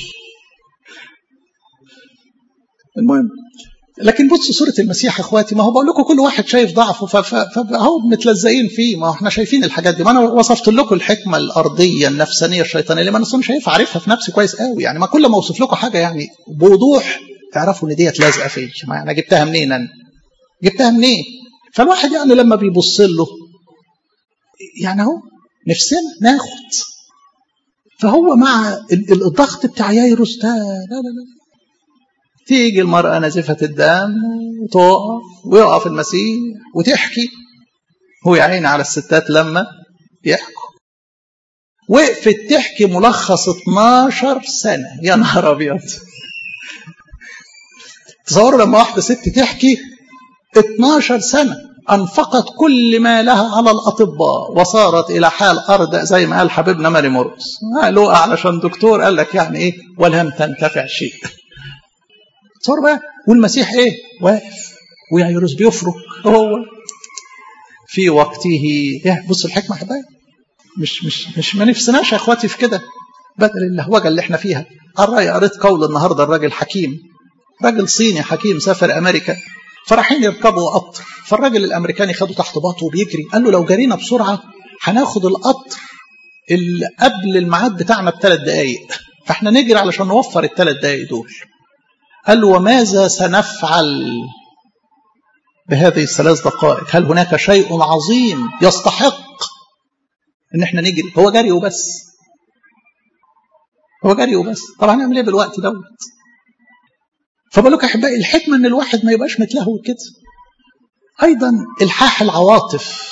المهم لكن بصوا سورة المسيح اخواتي ما هو بقول لكم كل واحد شايف ضعفه فهو متلزقين فيه ما احنا شايفين الحاجات دي ما انا وصفت لكم الحكمه الارضيه النفسانيه الشيطانيه اللي ما انا شايف عارفها في نفسي كويس قوي يعني ما كل ما اوصف لكم حاجه يعني بوضوح تعرفوا ان ديت لازقه فيا ما انا جبتها منين انا جبتها منين فالواحد يعني لما بيبص له يعني اهو نفسنا ناخد فهو مع الضغط بتاع يايروس ده لا لا لا تيجي المرأة نزفة الدم وتقف ويقف المسيح وتحكي هو يا عيني على الستات لما يحكوا وقفت تحكي ملخص 12 سنة يا نهار أبيض تصوروا لما واحدة ست تحكي 12 سنة أنفقت كل ما لها على الأطباء وصارت إلى حال أرض زي ما قال حبيبنا ماري مورس قالوا علشان دكتور قال لك يعني إيه ولم تنتفع شيء تصور بقى والمسيح إيه واقف ويعيروس بيفرك هو في وقته إيه بص الحكمة حبايب مش مش مش ما نفسناش يا اخواتي في كده بدل اللهوجه اللي احنا فيها الرأي قريت قول النهارده الراجل حكيم راجل صيني حكيم سافر امريكا فرايحين يركبوا قطر فالراجل الامريكاني خده تحت باطه وبيجري قال له لو جرينا بسرعه هناخد القطر اللي قبل الميعاد بتاعنا بثلاث دقائق فاحنا نجري علشان نوفر الثلاث دقائق دول قال له وماذا سنفعل بهذه الثلاث دقائق هل هناك شيء عظيم يستحق ان احنا نجري هو جري وبس هو جري وبس طب هنعمل ايه بالوقت دوت فبقول لك احبائي الحكمه ان الواحد ما يبقاش متلهو كده ايضا الحاح العواطف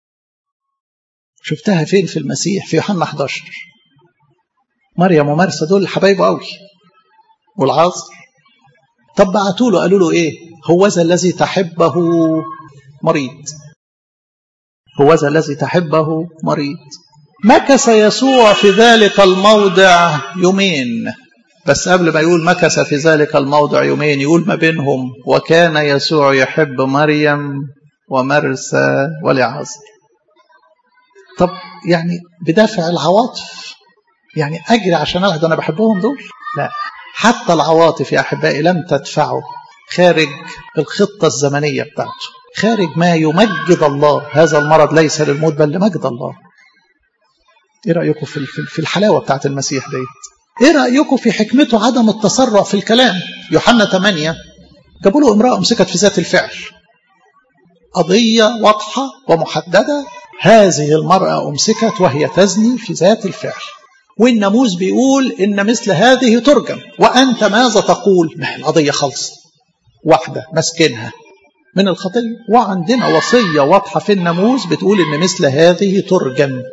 شفتها فين في المسيح في يوحنا 11 مريم ومرسى دول حبايبه قوي والعصر طب بعتوا له قالوا له ايه هو ذا الذي تحبه مريض هو ذا الذي تحبه مريض مكث يسوع في ذلك الموضع يومين بس قبل ما يقول مكث في ذلك الموضع يومين يقول ما بينهم وكان يسوع يحب مريم ومرسى ولعازر طب يعني بدافع العواطف يعني اجري عشان اهدى انا بحبهم دول لا حتى العواطف يا احبائي لم تدفعه خارج الخطه الزمنيه بتاعته خارج ما يمجد الله هذا المرض ليس للموت بل لمجد الله ايه رايكم في في الحلاوه بتاعت المسيح ديت ايه رايكم في حكمته عدم التسرع في الكلام يوحنا 8 جابوا له امراه امسكت في ذات الفعل قضيه واضحه ومحدده هذه المراه امسكت وهي تزني في ذات الفعل والناموس بيقول ان مثل هذه ترجم وانت ماذا تقول ما القضيه خلص واحده مسكنها من الخطية وعندنا وصية واضحة في الناموس بتقول إن مثل هذه ترجم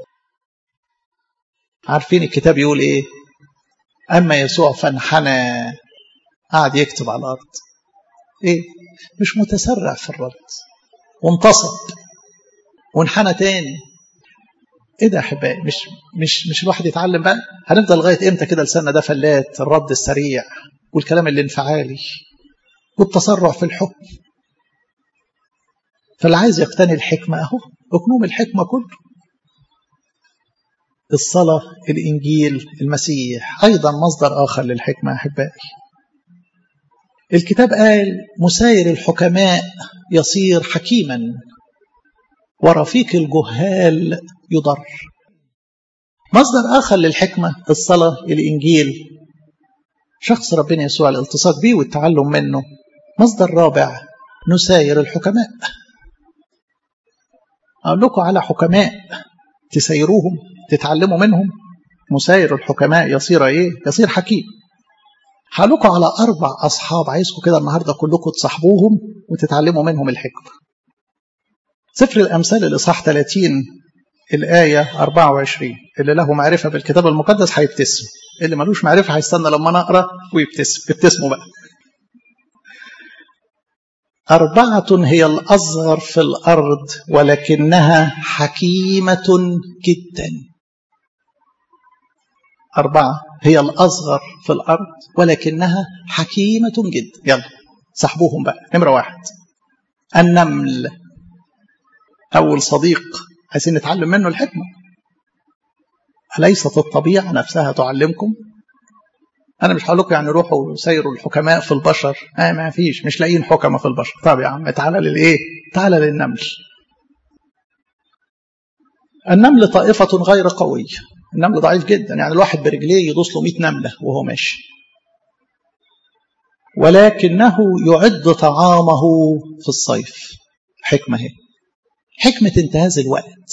عارفين الكتاب يقول إيه أما يسوع فانحنى قعد يكتب على الأرض إيه مش متسرع في الرد وانتصب وانحنى تاني ايه ده يا احبائي مش مش مش الواحد يتعلم بقى هنفضل لغايه امتى كده لساننا ده فلات الرد السريع والكلام الانفعالي والتسرع في الحكم فاللي عايز يقتني الحكمه اهو اكنوم الحكمه كله الصلاه الانجيل المسيح ايضا مصدر اخر للحكمه احبائي الكتاب قال مساير الحكماء يصير حكيما ورفيق الجهال يضر مصدر آخر للحكمة الصلاة الإنجيل شخص ربنا يسوع الالتصاق به والتعلم منه مصدر رابع نساير الحكماء أقول لكم على حكماء تسيروهم تتعلموا منهم مساير الحكماء يصير إيه يصير حكيم هقول على أربع أصحاب عايزكم كده النهاردة كلكم تصاحبوهم وتتعلموا منهم الحكمة سفر الأمثال الإصحاح 30 الآية 24 اللي له معرفة بالكتاب المقدس هيبتسم اللي ملوش معرفة هيستنى لما نقرأ ويبتسم ابتسموا بقى أربعة هي الأصغر في الأرض ولكنها حكيمة جدا أربعة هي الأصغر في الأرض ولكنها حكيمة جدا يلا سحبوهم بقى نمرة واحد النمل أول صديق عايزين نتعلم منه الحكمة أليست الطبيعة نفسها تعلمكم أنا مش هقول لكم يعني روحوا سيروا الحكماء في البشر آه ما فيش مش لاقيين حكمة في البشر طب يا عم تعالى للإيه تعالى للنمل النمل طائفة غير قوية النمل ضعيف جدا يعني الواحد برجليه يدوس له 100 نملة وهو ماشي ولكنه يعد طعامه في الصيف حكمة هي حكمة انتهاز الوقت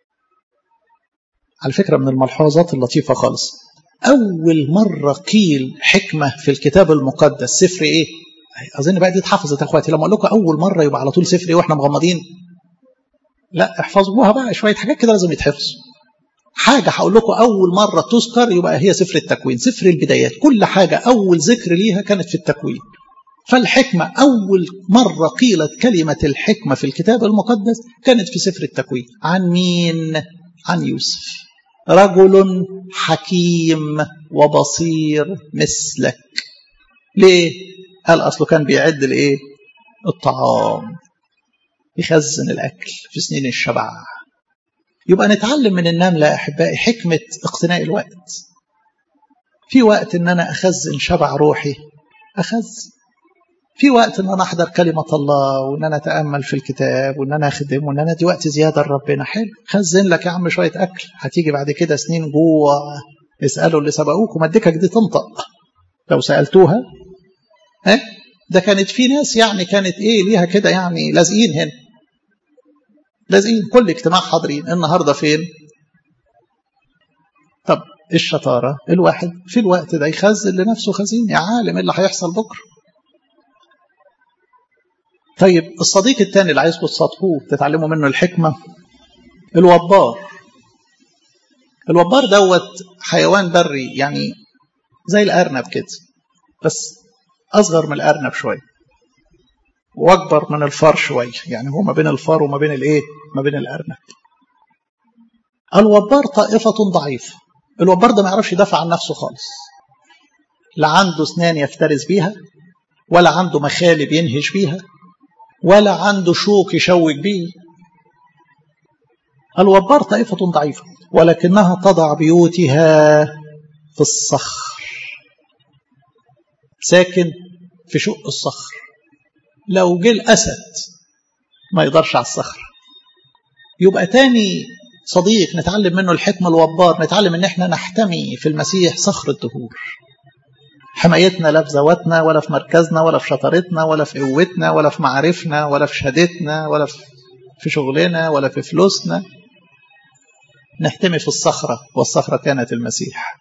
على فكرة من الملحوظات اللطيفة خالص أول مرة قيل حكمة في الكتاب المقدس سفر إيه؟ أظن بقى دي اتحفظت يا أخواتي لما أقول لكم أول مرة يبقى على طول سفر إيه وإحنا مغمضين لا احفظوها بقى شوية حاجات كده لازم يتحفظوا حاجة هقول لكم أول مرة تذكر يبقى هي سفر التكوين سفر البدايات كل حاجة أول ذكر ليها كانت في التكوين فالحكمة أول مرة قيلت كلمة الحكمة في الكتاب المقدس كانت في سفر التكوين عن مين؟ عن يوسف رجل حكيم وبصير مثلك ليه؟ قال أصله كان بيعد الإيه؟ الطعام يخزن الأكل في سنين الشبع يبقى نتعلم من النملة يا أحبائي حكمة اقتناء الوقت في وقت ان انا اخزن شبع روحي اخزن في وقت ان انا احضر كلمة الله وان انا اتأمل في الكتاب وان انا اخدم وان انا ادي وقت زيادة لربنا حلو خزن لك يا عم شوية اكل هتيجي بعد كده سنين جوع اسألوا اللي سبقوكم الدكك دي تنطق لو سألتوها ها ده كانت في ناس يعني كانت ايه ليها كده يعني لازقين هنا لازقين كل اجتماع حاضرين النهارده فين طب الشطارة الواحد في الوقت ده يخزن لنفسه خزين يا عالم اللي هيحصل بكره طيب الصديق الثاني اللي عايزكم تصادقوه تتعلموا منه الحكمة الوبار الوبار دوت حيوان بري يعني زي الأرنب كده بس أصغر من الأرنب شوية وأكبر من الفار شوية يعني هو ما بين الفار وما بين الإيه ما بين الأرنب الوبار طائفة ضعيفة الوبار ده ما يعرفش يدافع عن نفسه خالص لا عنده اسنان يفترس بيها ولا عنده مخالب ينهش بيها ولا عنده شوك يشوك به الوبار طائفة ضعيفة ولكنها تضع بيوتها في الصخر ساكن في شق الصخر لو جه الأسد ما يقدرش على الصخر يبقى تاني صديق نتعلم منه الحكمة الوبار نتعلم ان احنا نحتمي في المسيح صخر الدهور حمايتنا لا في ذواتنا ولا في مركزنا ولا في شطارتنا ولا في قوتنا ولا في معارفنا ولا في شهادتنا ولا في شغلنا ولا في فلوسنا نحتمي في الصخرة والصخرة كانت المسيح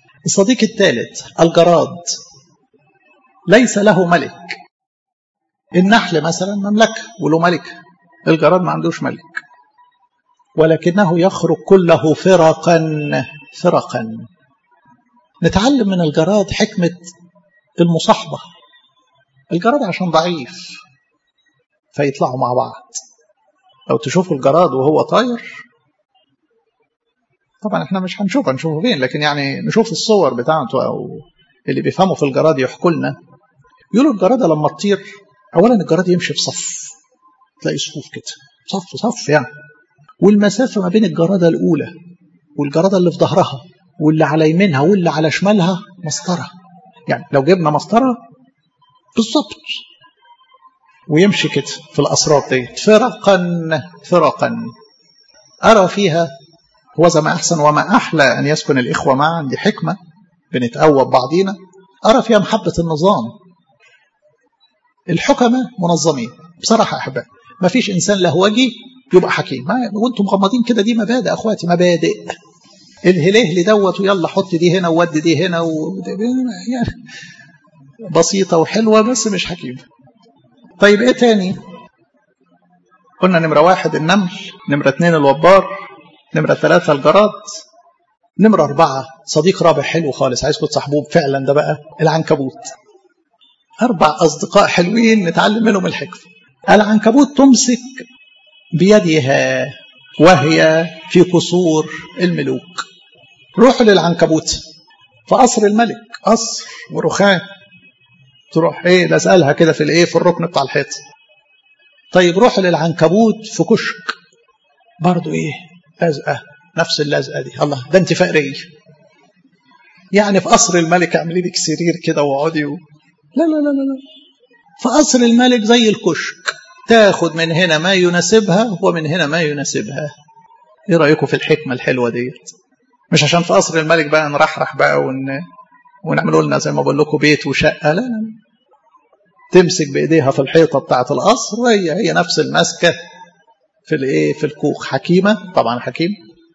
الصديق الثالث الجراد ليس له ملك النحل مثلا مملكة وله ملك الجراد ما عندوش ملك ولكنه يخرج كله فرقا فرقا نتعلم من الجراد حكمة المصاحبة الجراد عشان ضعيف فيطلعوا مع بعض لو تشوفوا الجراد وهو طاير طبعا احنا مش هنشوف هنشوفه فين لكن يعني نشوف الصور بتاعته او اللي بيفهموا في الجراد يحكوا لنا يقولوا الجراده لما تطير اولا الجراد يمشي في صف تلاقي صفوف كده صف صف يعني والمسافه ما بين الجراده الاولى والجراده اللي في ظهرها واللي على يمينها واللي على شمالها مسطره يعني لو جبنا مسطره بالظبط ويمشي كده في الاسراب ديت فرقا فرقا ارى فيها هو ما احسن وما احلى ان يسكن الاخوه معا دي حكمه بنتقوى بعضينا ارى فيها محبه النظام الحكمه منظمين بصراحه احبائي ما فيش انسان لهوجي يبقى حكيم وانتم مغمضين كده دي مبادئ اخواتي مبادئ الهلهل دوت ويلا حط دي هنا وودي دي هنا و... يعني بسيطه وحلوه بس مش حكيمه طيب ايه تاني قلنا نمرة واحد النمل نمرة اتنين الوبار نمرة ثلاثة الجراد نمرة أربعة صديق رابع حلو خالص عايزكم تصاحبوه فعلا ده بقى العنكبوت أربع أصدقاء حلوين نتعلم منهم الحكمة العنكبوت تمسك بيدها وهي في قصور الملوك روحوا للعنكبوت في قصر الملك قصر ورخام تروح ايه لازقلها كده في الايه في الركن بتاع الحيط طيب روح للعنكبوت في كشك برضو ايه لازقه نفس اللزقه دي الله ده انت فقريه يعني في قصر الملك اعملي لك سرير كده واقعدي و... لا لا لا لا لا في قصر الملك زي الكشك تاخد من هنا ما يناسبها ومن هنا ما يناسبها ايه رايكم في الحكمه الحلوه ديت مش عشان في قصر الملك بقى نرحرح بقى ون... ونعملوا لنا زي ما بقول لكم بيت وشقه لا لا تمسك بايديها في الحيطه بتاعه القصر هي هي نفس المسكه في الايه في الكوخ حكيمه طبعا حكيم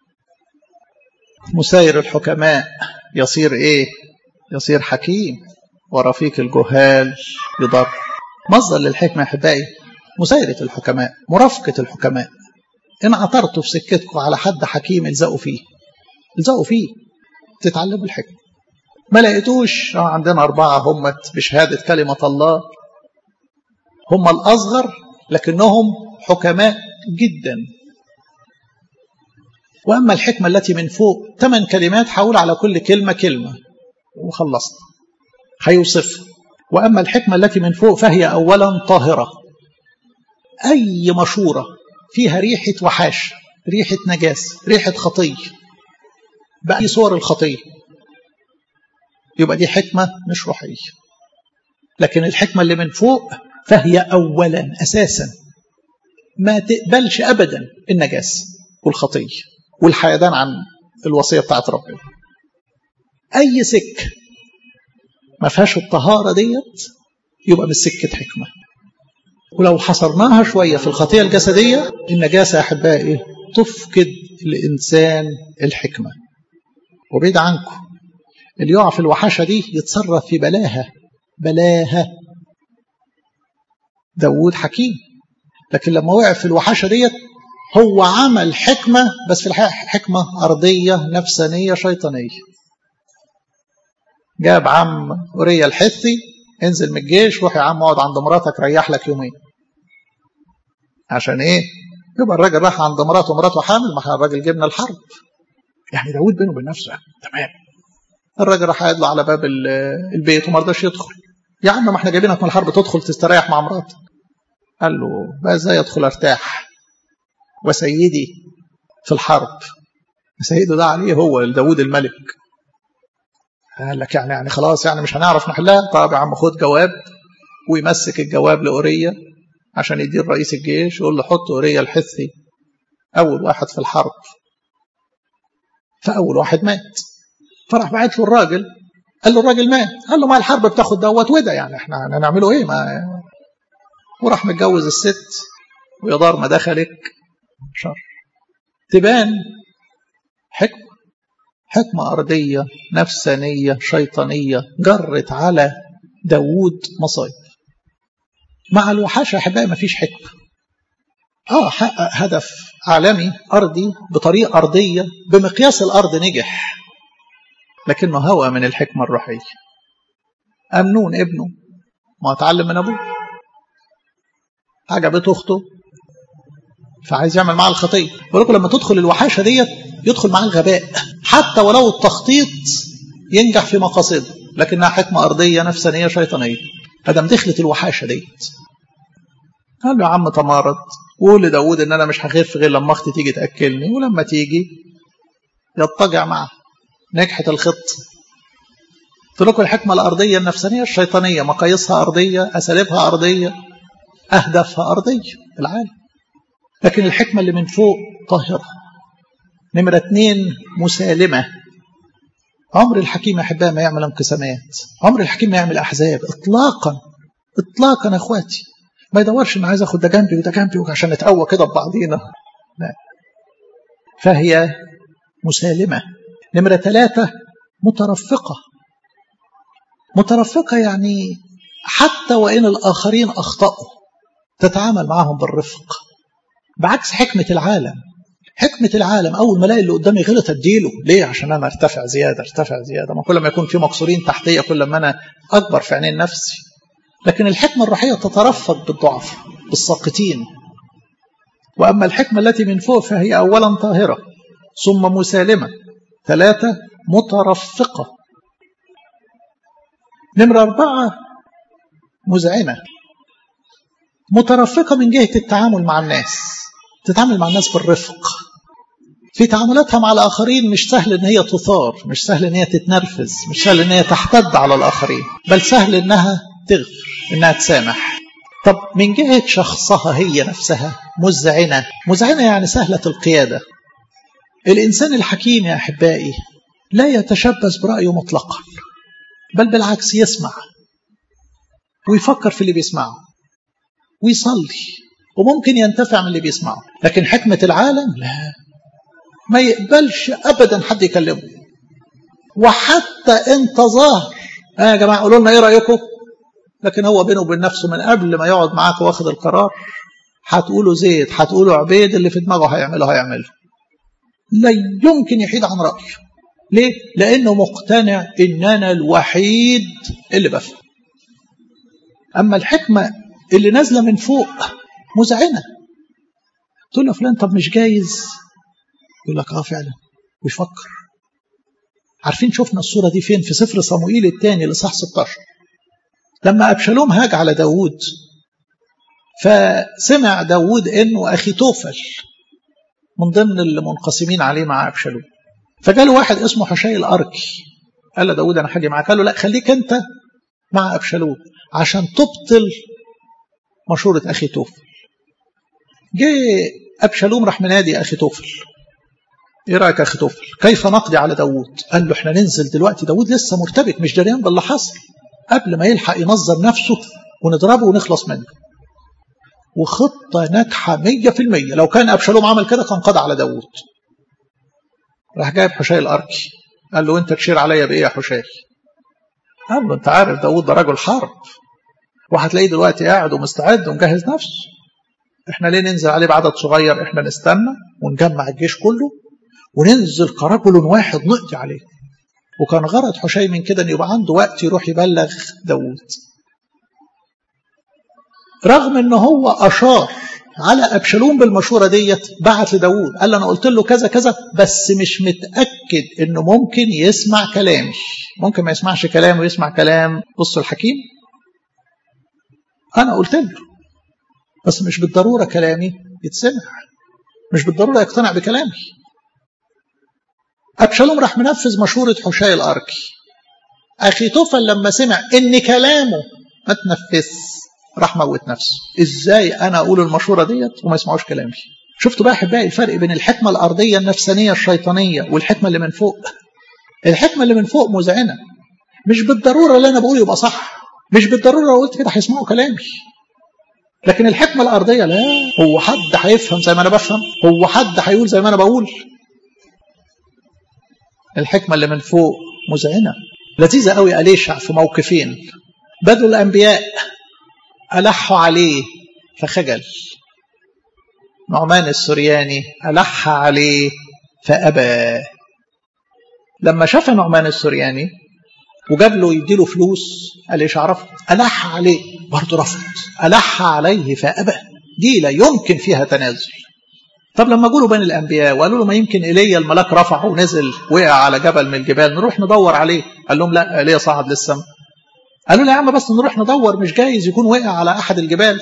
مساير الحكماء يصير ايه يصير حكيم ورفيق الجهال يضر مصدر للحكمه احبائي مسايره الحكماء مرافقه الحكماء ان عثرتوا في سكتكم على حد حكيم الزقوا فيه الزقوا فيه تتعلموا الحكمه ما لقيتوش عندنا أربعة هم بشهادة كلمة الله هم الأصغر لكنهم حكماء جدا وأما الحكمة التي من فوق ثمان كلمات حول على كل كلمة كلمة وخلصنا هيوصف وأما الحكمة التي من فوق فهي أولا طاهرة أي مشورة فيها ريحة وحاش ريحة نجاس ريحة خطية بأي صور الخطية يبقى دي حكمة مش روحية لكن الحكمة اللي من فوق فهي أولا أساسا ما تقبلش أبدا النجاس والخطية والحيدان عن الوصية بتاعت ربنا أي سك ما فيهاش الطهارة ديت يبقى مش سكة حكمة ولو حصرناها شوية في الخطية الجسدية النجاسة يا أحبائي تفقد الإنسان الحكمة وبعيد عنكم اللي يقع في الوحشة دي يتصرف في بلاها بلاها داود حكيم لكن لما وقع في الوحشة ديت هو عمل حكمة بس في الحقيقة حكمة أرضية نفسانية شيطانية جاب عم أوريا الحثي انزل من الجيش روح يا عم اقعد عند مراتك ريح لك يومين عشان ايه يبقى الراجل راح عند مراته ومراته حامل ما الراجل جبنا الحرب يعني داود بينه وبين نفسه تمام الراجل راح قاعد له على باب البيت وما رضاش يدخل يا عم ما احنا جايبينك من الحرب تدخل تستريح مع مراتك قال له بقى ازاي ادخل ارتاح وسيدي في الحرب سيده ده عليه هو داود الملك قال لك يعني يعني خلاص يعني مش هنعرف نحلها طب يا عم خد جواب ويمسك الجواب لأورية عشان يدير رئيس الجيش يقول له حط أورية الحثي أول واحد في الحرب فأول واحد مات فراح بعت له الراجل قال له الراجل مات قال له ما الحرب بتاخد دوت وده يعني احنا هنعمله ايه ما وراح متجوز الست ويا دار ما دخلك شر تبان حكمة حكمة أرضية نفسانية شيطانية جرت على داوود مصايب مع الوحاشة يا أحبائي مفيش حكمة آه حقق هدف عالمي أرضي بطريقة أرضية بمقياس الأرض نجح لكنه هوى من الحكمة الروحية أمنون ابنه ما اتعلم من أبوه عجبت أخته فعايز يعمل معاه الخطية بقول لكم لما تدخل الوحاشة ديت يدخل معاه الغباء حتى ولو التخطيط ينجح في مقاصده لكنها حكمة أرضية نفسانية شيطانية ادم دخلت الوحاشة ديت قال له يا عم تمارض وقول لداود ان انا مش هخف غير لما اختي تيجي تاكلني ولما تيجي يضطجع معها نجحت الخطه قلت لكم الحكمه الارضيه النفسانيه الشيطانيه مقاييسها ارضيه اساليبها ارضيه اهدافها ارضيه العالم لكن الحكمه اللي من فوق طاهره نمره اثنين مسالمه عمر الحكيم يا احبائي ما يعمل انقسامات عمر الحكيم ما يعمل احزاب اطلاقا اطلاقا يا اخواتي ما يدورش ان عايز اخد ده جنبي وده جنبي عشان نتقوى كده ببعضينا لا فهي مسالمة نمرة ثلاثة مترفقة مترفقة يعني حتى وإن الآخرين أخطأوا تتعامل معهم بالرفق بعكس حكمة العالم حكمة العالم أول ما الاقي اللي قدامي غلط أديله ليه؟ عشان أنا ارتفع زيادة ارتفع زيادة ما كل ما يكون في مقصورين تحتية كل ما أنا أكبر في عينين نفسي لكن الحكمة الروحية تترفق بالضعف بالساقطين وأما الحكمة التي من فوق فهي أولا طاهرة ثم مسالمة ثلاثة مترفقة نمرة أربعة مذعنة مترفقة من جهة التعامل مع الناس تتعامل مع الناس بالرفق في تعاملاتها مع الآخرين مش سهل إن هي تثار مش سهل إن هي تتنرفز مش سهل إن هي تحتد على الآخرين بل سهل إنها تغفر إنها تسامح طب من جهة شخصها هي نفسها مذعنة مذعنة يعني سهلة القيادة الإنسان الحكيم يا أحبائي لا يتشبث برأيه مطلقا بل بالعكس يسمع ويفكر في اللي بيسمعه ويصلي وممكن ينتفع من اللي بيسمعه لكن حكمة العالم لا ما يقبلش أبدا حد يكلمه وحتى انت ظاهر آه يا جماعة قولوا لنا ايه رأيكم لكن هو بينه وبين نفسه من قبل ما يقعد معاك واخد القرار هتقولوا زيد هتقولوا عبيد اللي في دماغه هيعمله هيعمله لا يمكن يحيد عن رأيه ليه؟ لأنه مقتنع إن أنا الوحيد اللي بفهم أما الحكمة اللي نازلة من فوق مزعنة تقول له فلان طب مش جايز يقول لك اه فعلا ويفكر عارفين شفنا الصورة دي فين في سفر صموئيل الثاني لصح 16 لما أبشالوم هاج على داود فسمع داود انه اخي توفل من ضمن المنقسمين عليه مع ابشالوم فجاله واحد اسمه حشي الاركي قال له داود انا هاجي معاك قال له لا خليك انت مع ابشالوم عشان تبطل مشورة اخي توفل جه ابشالوم راح منادي اخي توفل ايه رايك يا اخي توفل كيف نقضي على داود قال له احنا ننزل دلوقتي داود لسه مرتبك مش دريان باللي حصل قبل ما يلحق ينظر نفسه ونضربه ونخلص منه وخطة ناجحة مية في المية لو كان أبشالوم عمل كده كان قضى على داود راح جايب حشاي الأركي قال له أنت تشير عليا بإيه يا حشاي قال له أنت عارف داود ده رجل حرب وهتلاقيه دلوقتي قاعد ومستعد ومجهز نفسه احنا ليه ننزل عليه بعدد صغير احنا نستنى ونجمع الجيش كله وننزل كرجل واحد نقضي عليه وكان غرض حشي من كده ان يبقى عنده وقت يروح يبلغ داود رغم ان هو اشار على ابشالوم بالمشوره ديت بعت لداوود قال له انا قلت له كذا كذا بس مش متاكد انه ممكن يسمع كلامي ممكن ما يسمعش كلامه ويسمع كلام بص الحكيم انا قلت له بس مش بالضروره كلامي يتسمع مش بالضروره يقتنع بكلامي ابشالوم راح منفذ مشوره حشاي الاركي اخي توفل لما سمع ان كلامه ما تنفذش راح موت نفسه ازاي انا اقول المشوره ديت وما يسمعوش كلامي شفتوا بقى احبائي الفرق بين الحكمه الارضيه النفسانيه الشيطانيه والحكمه اللي من فوق الحكمه اللي من فوق مذعنه مش بالضروره اللي انا بقوله يبقى صح مش بالضروره لو قلت كده هيسمعوا كلامي لكن الحكمه الارضيه لا هو حد هيفهم زي ما انا بفهم هو حد هيقول زي ما انا بقول الحكمه اللي من فوق مذعنه لذيذه قوي اليشع في موقفين بدوا الانبياء ألحوا عليه فخجل نعمان السرياني ألح عليه فأبى لما شاف نعمان السرياني وجاب له يديله فلوس قال ايش عرف ألح عليه برضه رفض ألح عليه فأبى دي لا يمكن فيها تنازل طب لما جولوا بين الأنبياء وقالوا له ما يمكن إيليا الملاك رفعه ونزل وقع على جبل من الجبال نروح ندور عليه قال لهم لا إيليا صعد للسماء قالوا له يا عم بس نروح ندور مش جايز يكون وقع على أحد الجبال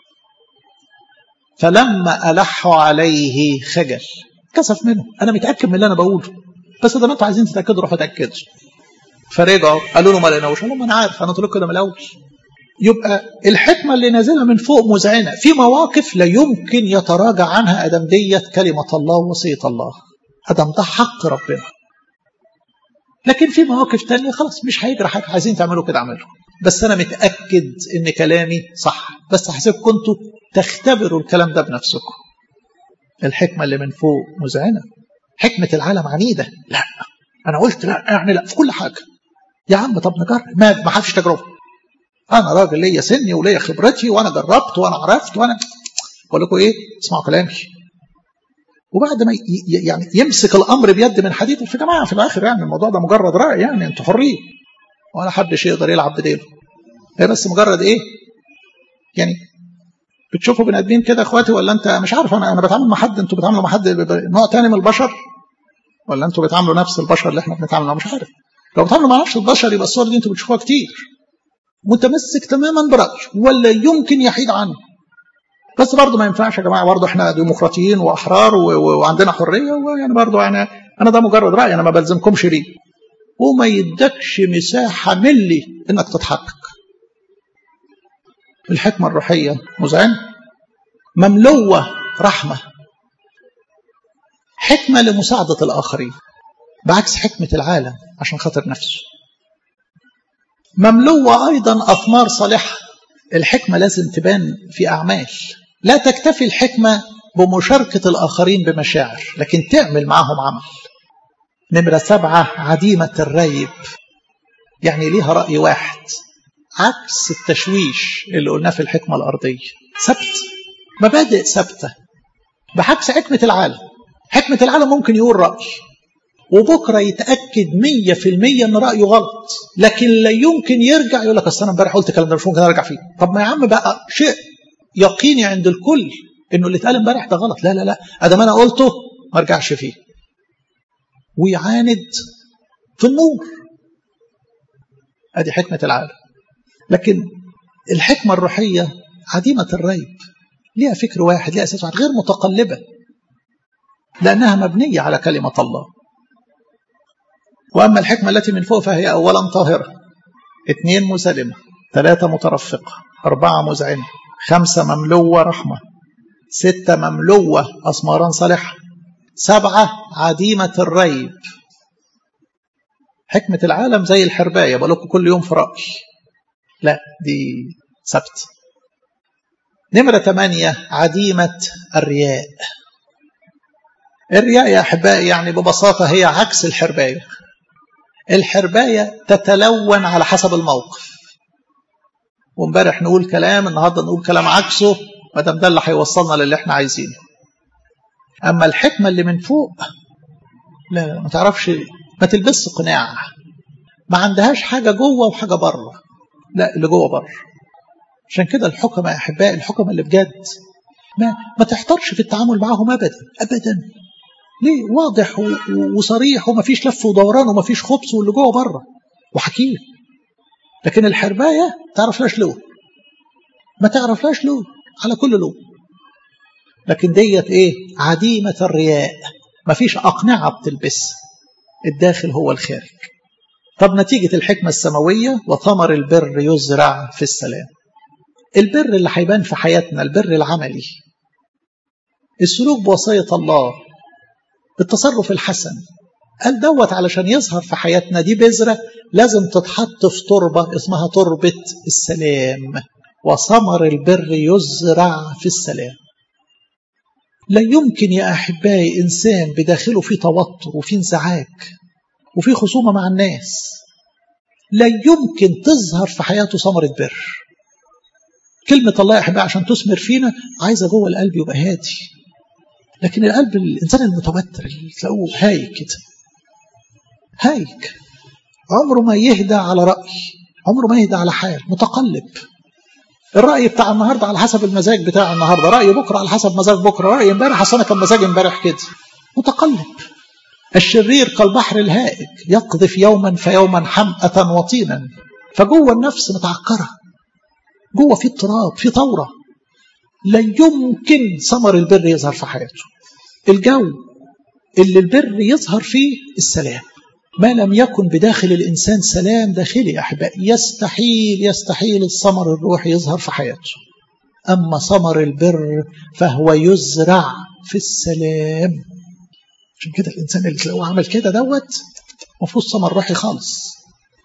فلما ألحوا عليه خجل كسف منه أنا متأكد من اللي أنا بقوله بس ده ما انتوا عايزين تتأكدوا روحوا اتأكدوا فرجعوا قالوا له ما لقيناهوش قال لهم انا عارف انا قلت كده من الاول يبقى الحكمه اللي نازله من فوق مزعنه في مواقف لا يمكن يتراجع عنها ادم ديت كلمه الله ووصيه الله ادم ده حق ربنا لكن في مواقف تانية خلاص مش هيجرى حاجه عايزين تعملوا كده اعملوا بس انا متاكد ان كلامي صح بس هسيبكم انتوا تختبروا الكلام ده بنفسكم الحكمه اللي من فوق مزعنه حكمه العالم عنيده لا انا قلت لا يعني لا في كل حاجه يا عم طب نجرب ما ما حدش تجربه انا راجل ليا سني وليا خبرتي وانا جربت وانا عرفت وانا بقول لكم ايه اسمعوا كلامي وبعد ما يعني يمسك الامر بيد من حديد في جماعه في الاخر يعني الموضوع ده مجرد راي يعني انتوا حرين ولا حدش يقدر يلعب بديله هي بس مجرد ايه يعني بتشوفوا بني ادمين كده اخواتي ولا انت مش عارف انا انا بتعامل مع حد انتوا بتعاملوا مع حد نوع تاني من البشر ولا انتوا بتعاملوا نفس البشر اللي احنا بنتعامل معاه مش عارف لو بتعاملوا مع نفس البشر يبقى الصور دي انتوا بتشوفوها كتير متمسك تماما برأيه ولا يمكن يحيد عنه بس برضه ما ينفعش يا جماعه برضه احنا ديمقراطيين واحرار وعندنا حريه ويعني برضه انا انا ده مجرد راي انا ما بلزمكمش ليه وما يدكش مساحه ملي انك تتحقق الحكمه الروحيه مزعنه مملوه رحمه حكمه لمساعده الاخرين بعكس حكمه العالم عشان خاطر نفسه مملوة أيضا أثمار صالحة الحكمة لازم تبان في أعمال لا تكتفي الحكمة بمشاركة الآخرين بمشاعر لكن تعمل معهم عمل نمرة سبعة عديمة الريب يعني ليها رأي واحد عكس التشويش اللي قلناه في الحكمة الأرضية ثبت مبادئ ثابتة بعكس حكمة العالم حكمة العالم ممكن يقول رأي وبكره يتاكد 100% ان رايه غلط لكن لا يمكن يرجع يقول لك اصل انا امبارح قلت الكلام ده مش ممكن ارجع فيه طب ما يا عم بقى شيء يقيني عند الكل انه اللي اتقال امبارح ده غلط لا لا لا ادام انا قلته ما ارجعش فيه ويعاند في النور ادي حكمه العالم لكن الحكمه الروحيه عديمه الريب ليها فكر واحد ليها اساس واحد غير متقلبه لانها مبنيه على كلمه الله وأما الحكمة التي من فوق فهي أولا طاهرة اثنين مسلمة ثلاثة مترفقة أربعة مزعنة خمسة مملوة رحمة ستة مملوة أسمارا صالحة سبعة عديمة الريب حكمة العالم زي الحرباية بقول لكم كل يوم في رأي لا دي سبت نمرة ثمانية عديمة الرياء الرياء يا أحبائي يعني ببساطة هي عكس الحرباية الحرباية تتلون على حسب الموقف وامبارح نقول كلام النهارده نقول كلام عكسه ما دام ده اللي هيوصلنا للي احنا عايزينه اما الحكمه اللي من فوق لا لا ما تعرفش ما تلبسش قناع ما عندهاش حاجه جوه وحاجه بره لا اللي جوه بره عشان كده الحكماء يا احبائي الحكماء اللي بجد ما ما تحترش في التعامل معاهم ابدا ابدا ليه واضح وصريح ومفيش لف ودوران ومفيش خبص واللي جوه بره وحكيم لكن الحربايه تعرفلاش له ما تعرفلاش له على كل له لكن ديت ايه عديمه الرياء مفيش اقنعه بتلبس الداخل هو الخارج طب نتيجه الحكمه السماويه وثمر البر يزرع في السلام البر اللي هيبان في حياتنا البر العملي السلوك بوصيه الله التصرف الحسن قال دوت علشان يظهر في حياتنا دي بذرة لازم تتحط في تربة اسمها تربة السلام وثمر البر يزرع في السلام لا يمكن يا أحبائي إنسان بداخله في توتر وفي انزعاج وفي خصومة مع الناس لا يمكن تظهر في حياته ثمرة بر كلمة الله يا أحبائي عشان تثمر فينا عايزة جوه القلب يبقى هادي لكن القلب الإنسان المتوتر اللي تلاقوه هايك كده هايك عمره ما يهدى على رأي عمره ما يهدى على حال متقلب الرأي بتاع النهاردة على حسب المزاج بتاع النهاردة رأي بكرة على حسب مزاج بكرة رأي امبارح أصل أنا كان مزاج امبارح كده متقلب الشرير كالبحر الهائج يقذف يوما فيوما حمأة وطينا فجوه النفس متعكرة جوه في اضطراب في ثورة لا يمكن ثمر البر يظهر في حياته الجو اللي البر يظهر فيه السلام ما لم يكن بداخل الإنسان سلام داخلي يا أحبائي يستحيل يستحيل الثمر الروحي يظهر في حياته أما ثمر البر فهو يزرع في السلام عشان كده الإنسان اللي تلاقوه عمل كده دوت مفروض ثمر روحي خالص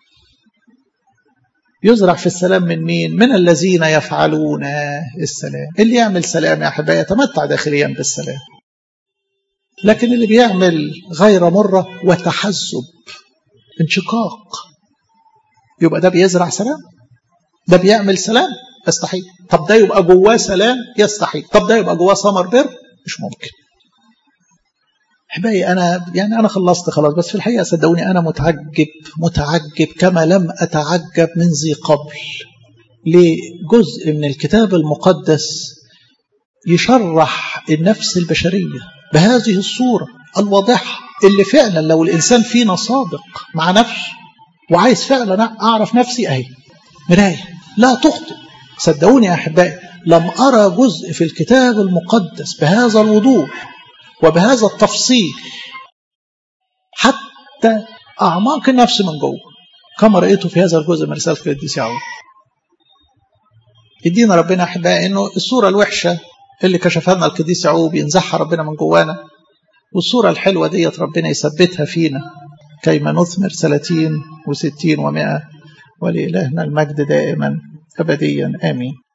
يزرع في السلام من مين؟ من الذين يفعلون السلام اللي يعمل سلام يا أحبائي يتمتع داخليا بالسلام لكن اللي بيعمل غير مرة وتحزب انشقاق يبقى ده بيزرع سلام ده بيعمل سلام يستحيل طب ده يبقى جواه سلام يستحيل طب ده يبقى جواه ثمر بر مش ممكن احبائي انا يعني انا خلصت خلاص بس في الحقيقه صدقوني انا متعجب متعجب كما لم اتعجب من ذي قبل لجزء من الكتاب المقدس يشرح النفس البشريه بهذه الصوره الواضحه اللي فعلا لو الانسان فينا صادق مع نفسه وعايز فعلا اعرف نفسي اهي مرايه لا تخطئ صدقوني يا احبائي لم ارى جزء في الكتاب المقدس بهذا الوضوح وبهذا التفصيل حتى أعماق النفس من جوه كما رأيته في هذا الجزء من رسالة القديس يعقوب يدينا ربنا أحبائي إنه الصورة الوحشة اللي كشفها لنا القديس يعقوب ينزعها ربنا من جوانا والصورة الحلوة ديت ربنا يثبتها فينا كيما نثمر ثلاثين وستين ومائة ولإلهنا المجد دائما أبديا آمين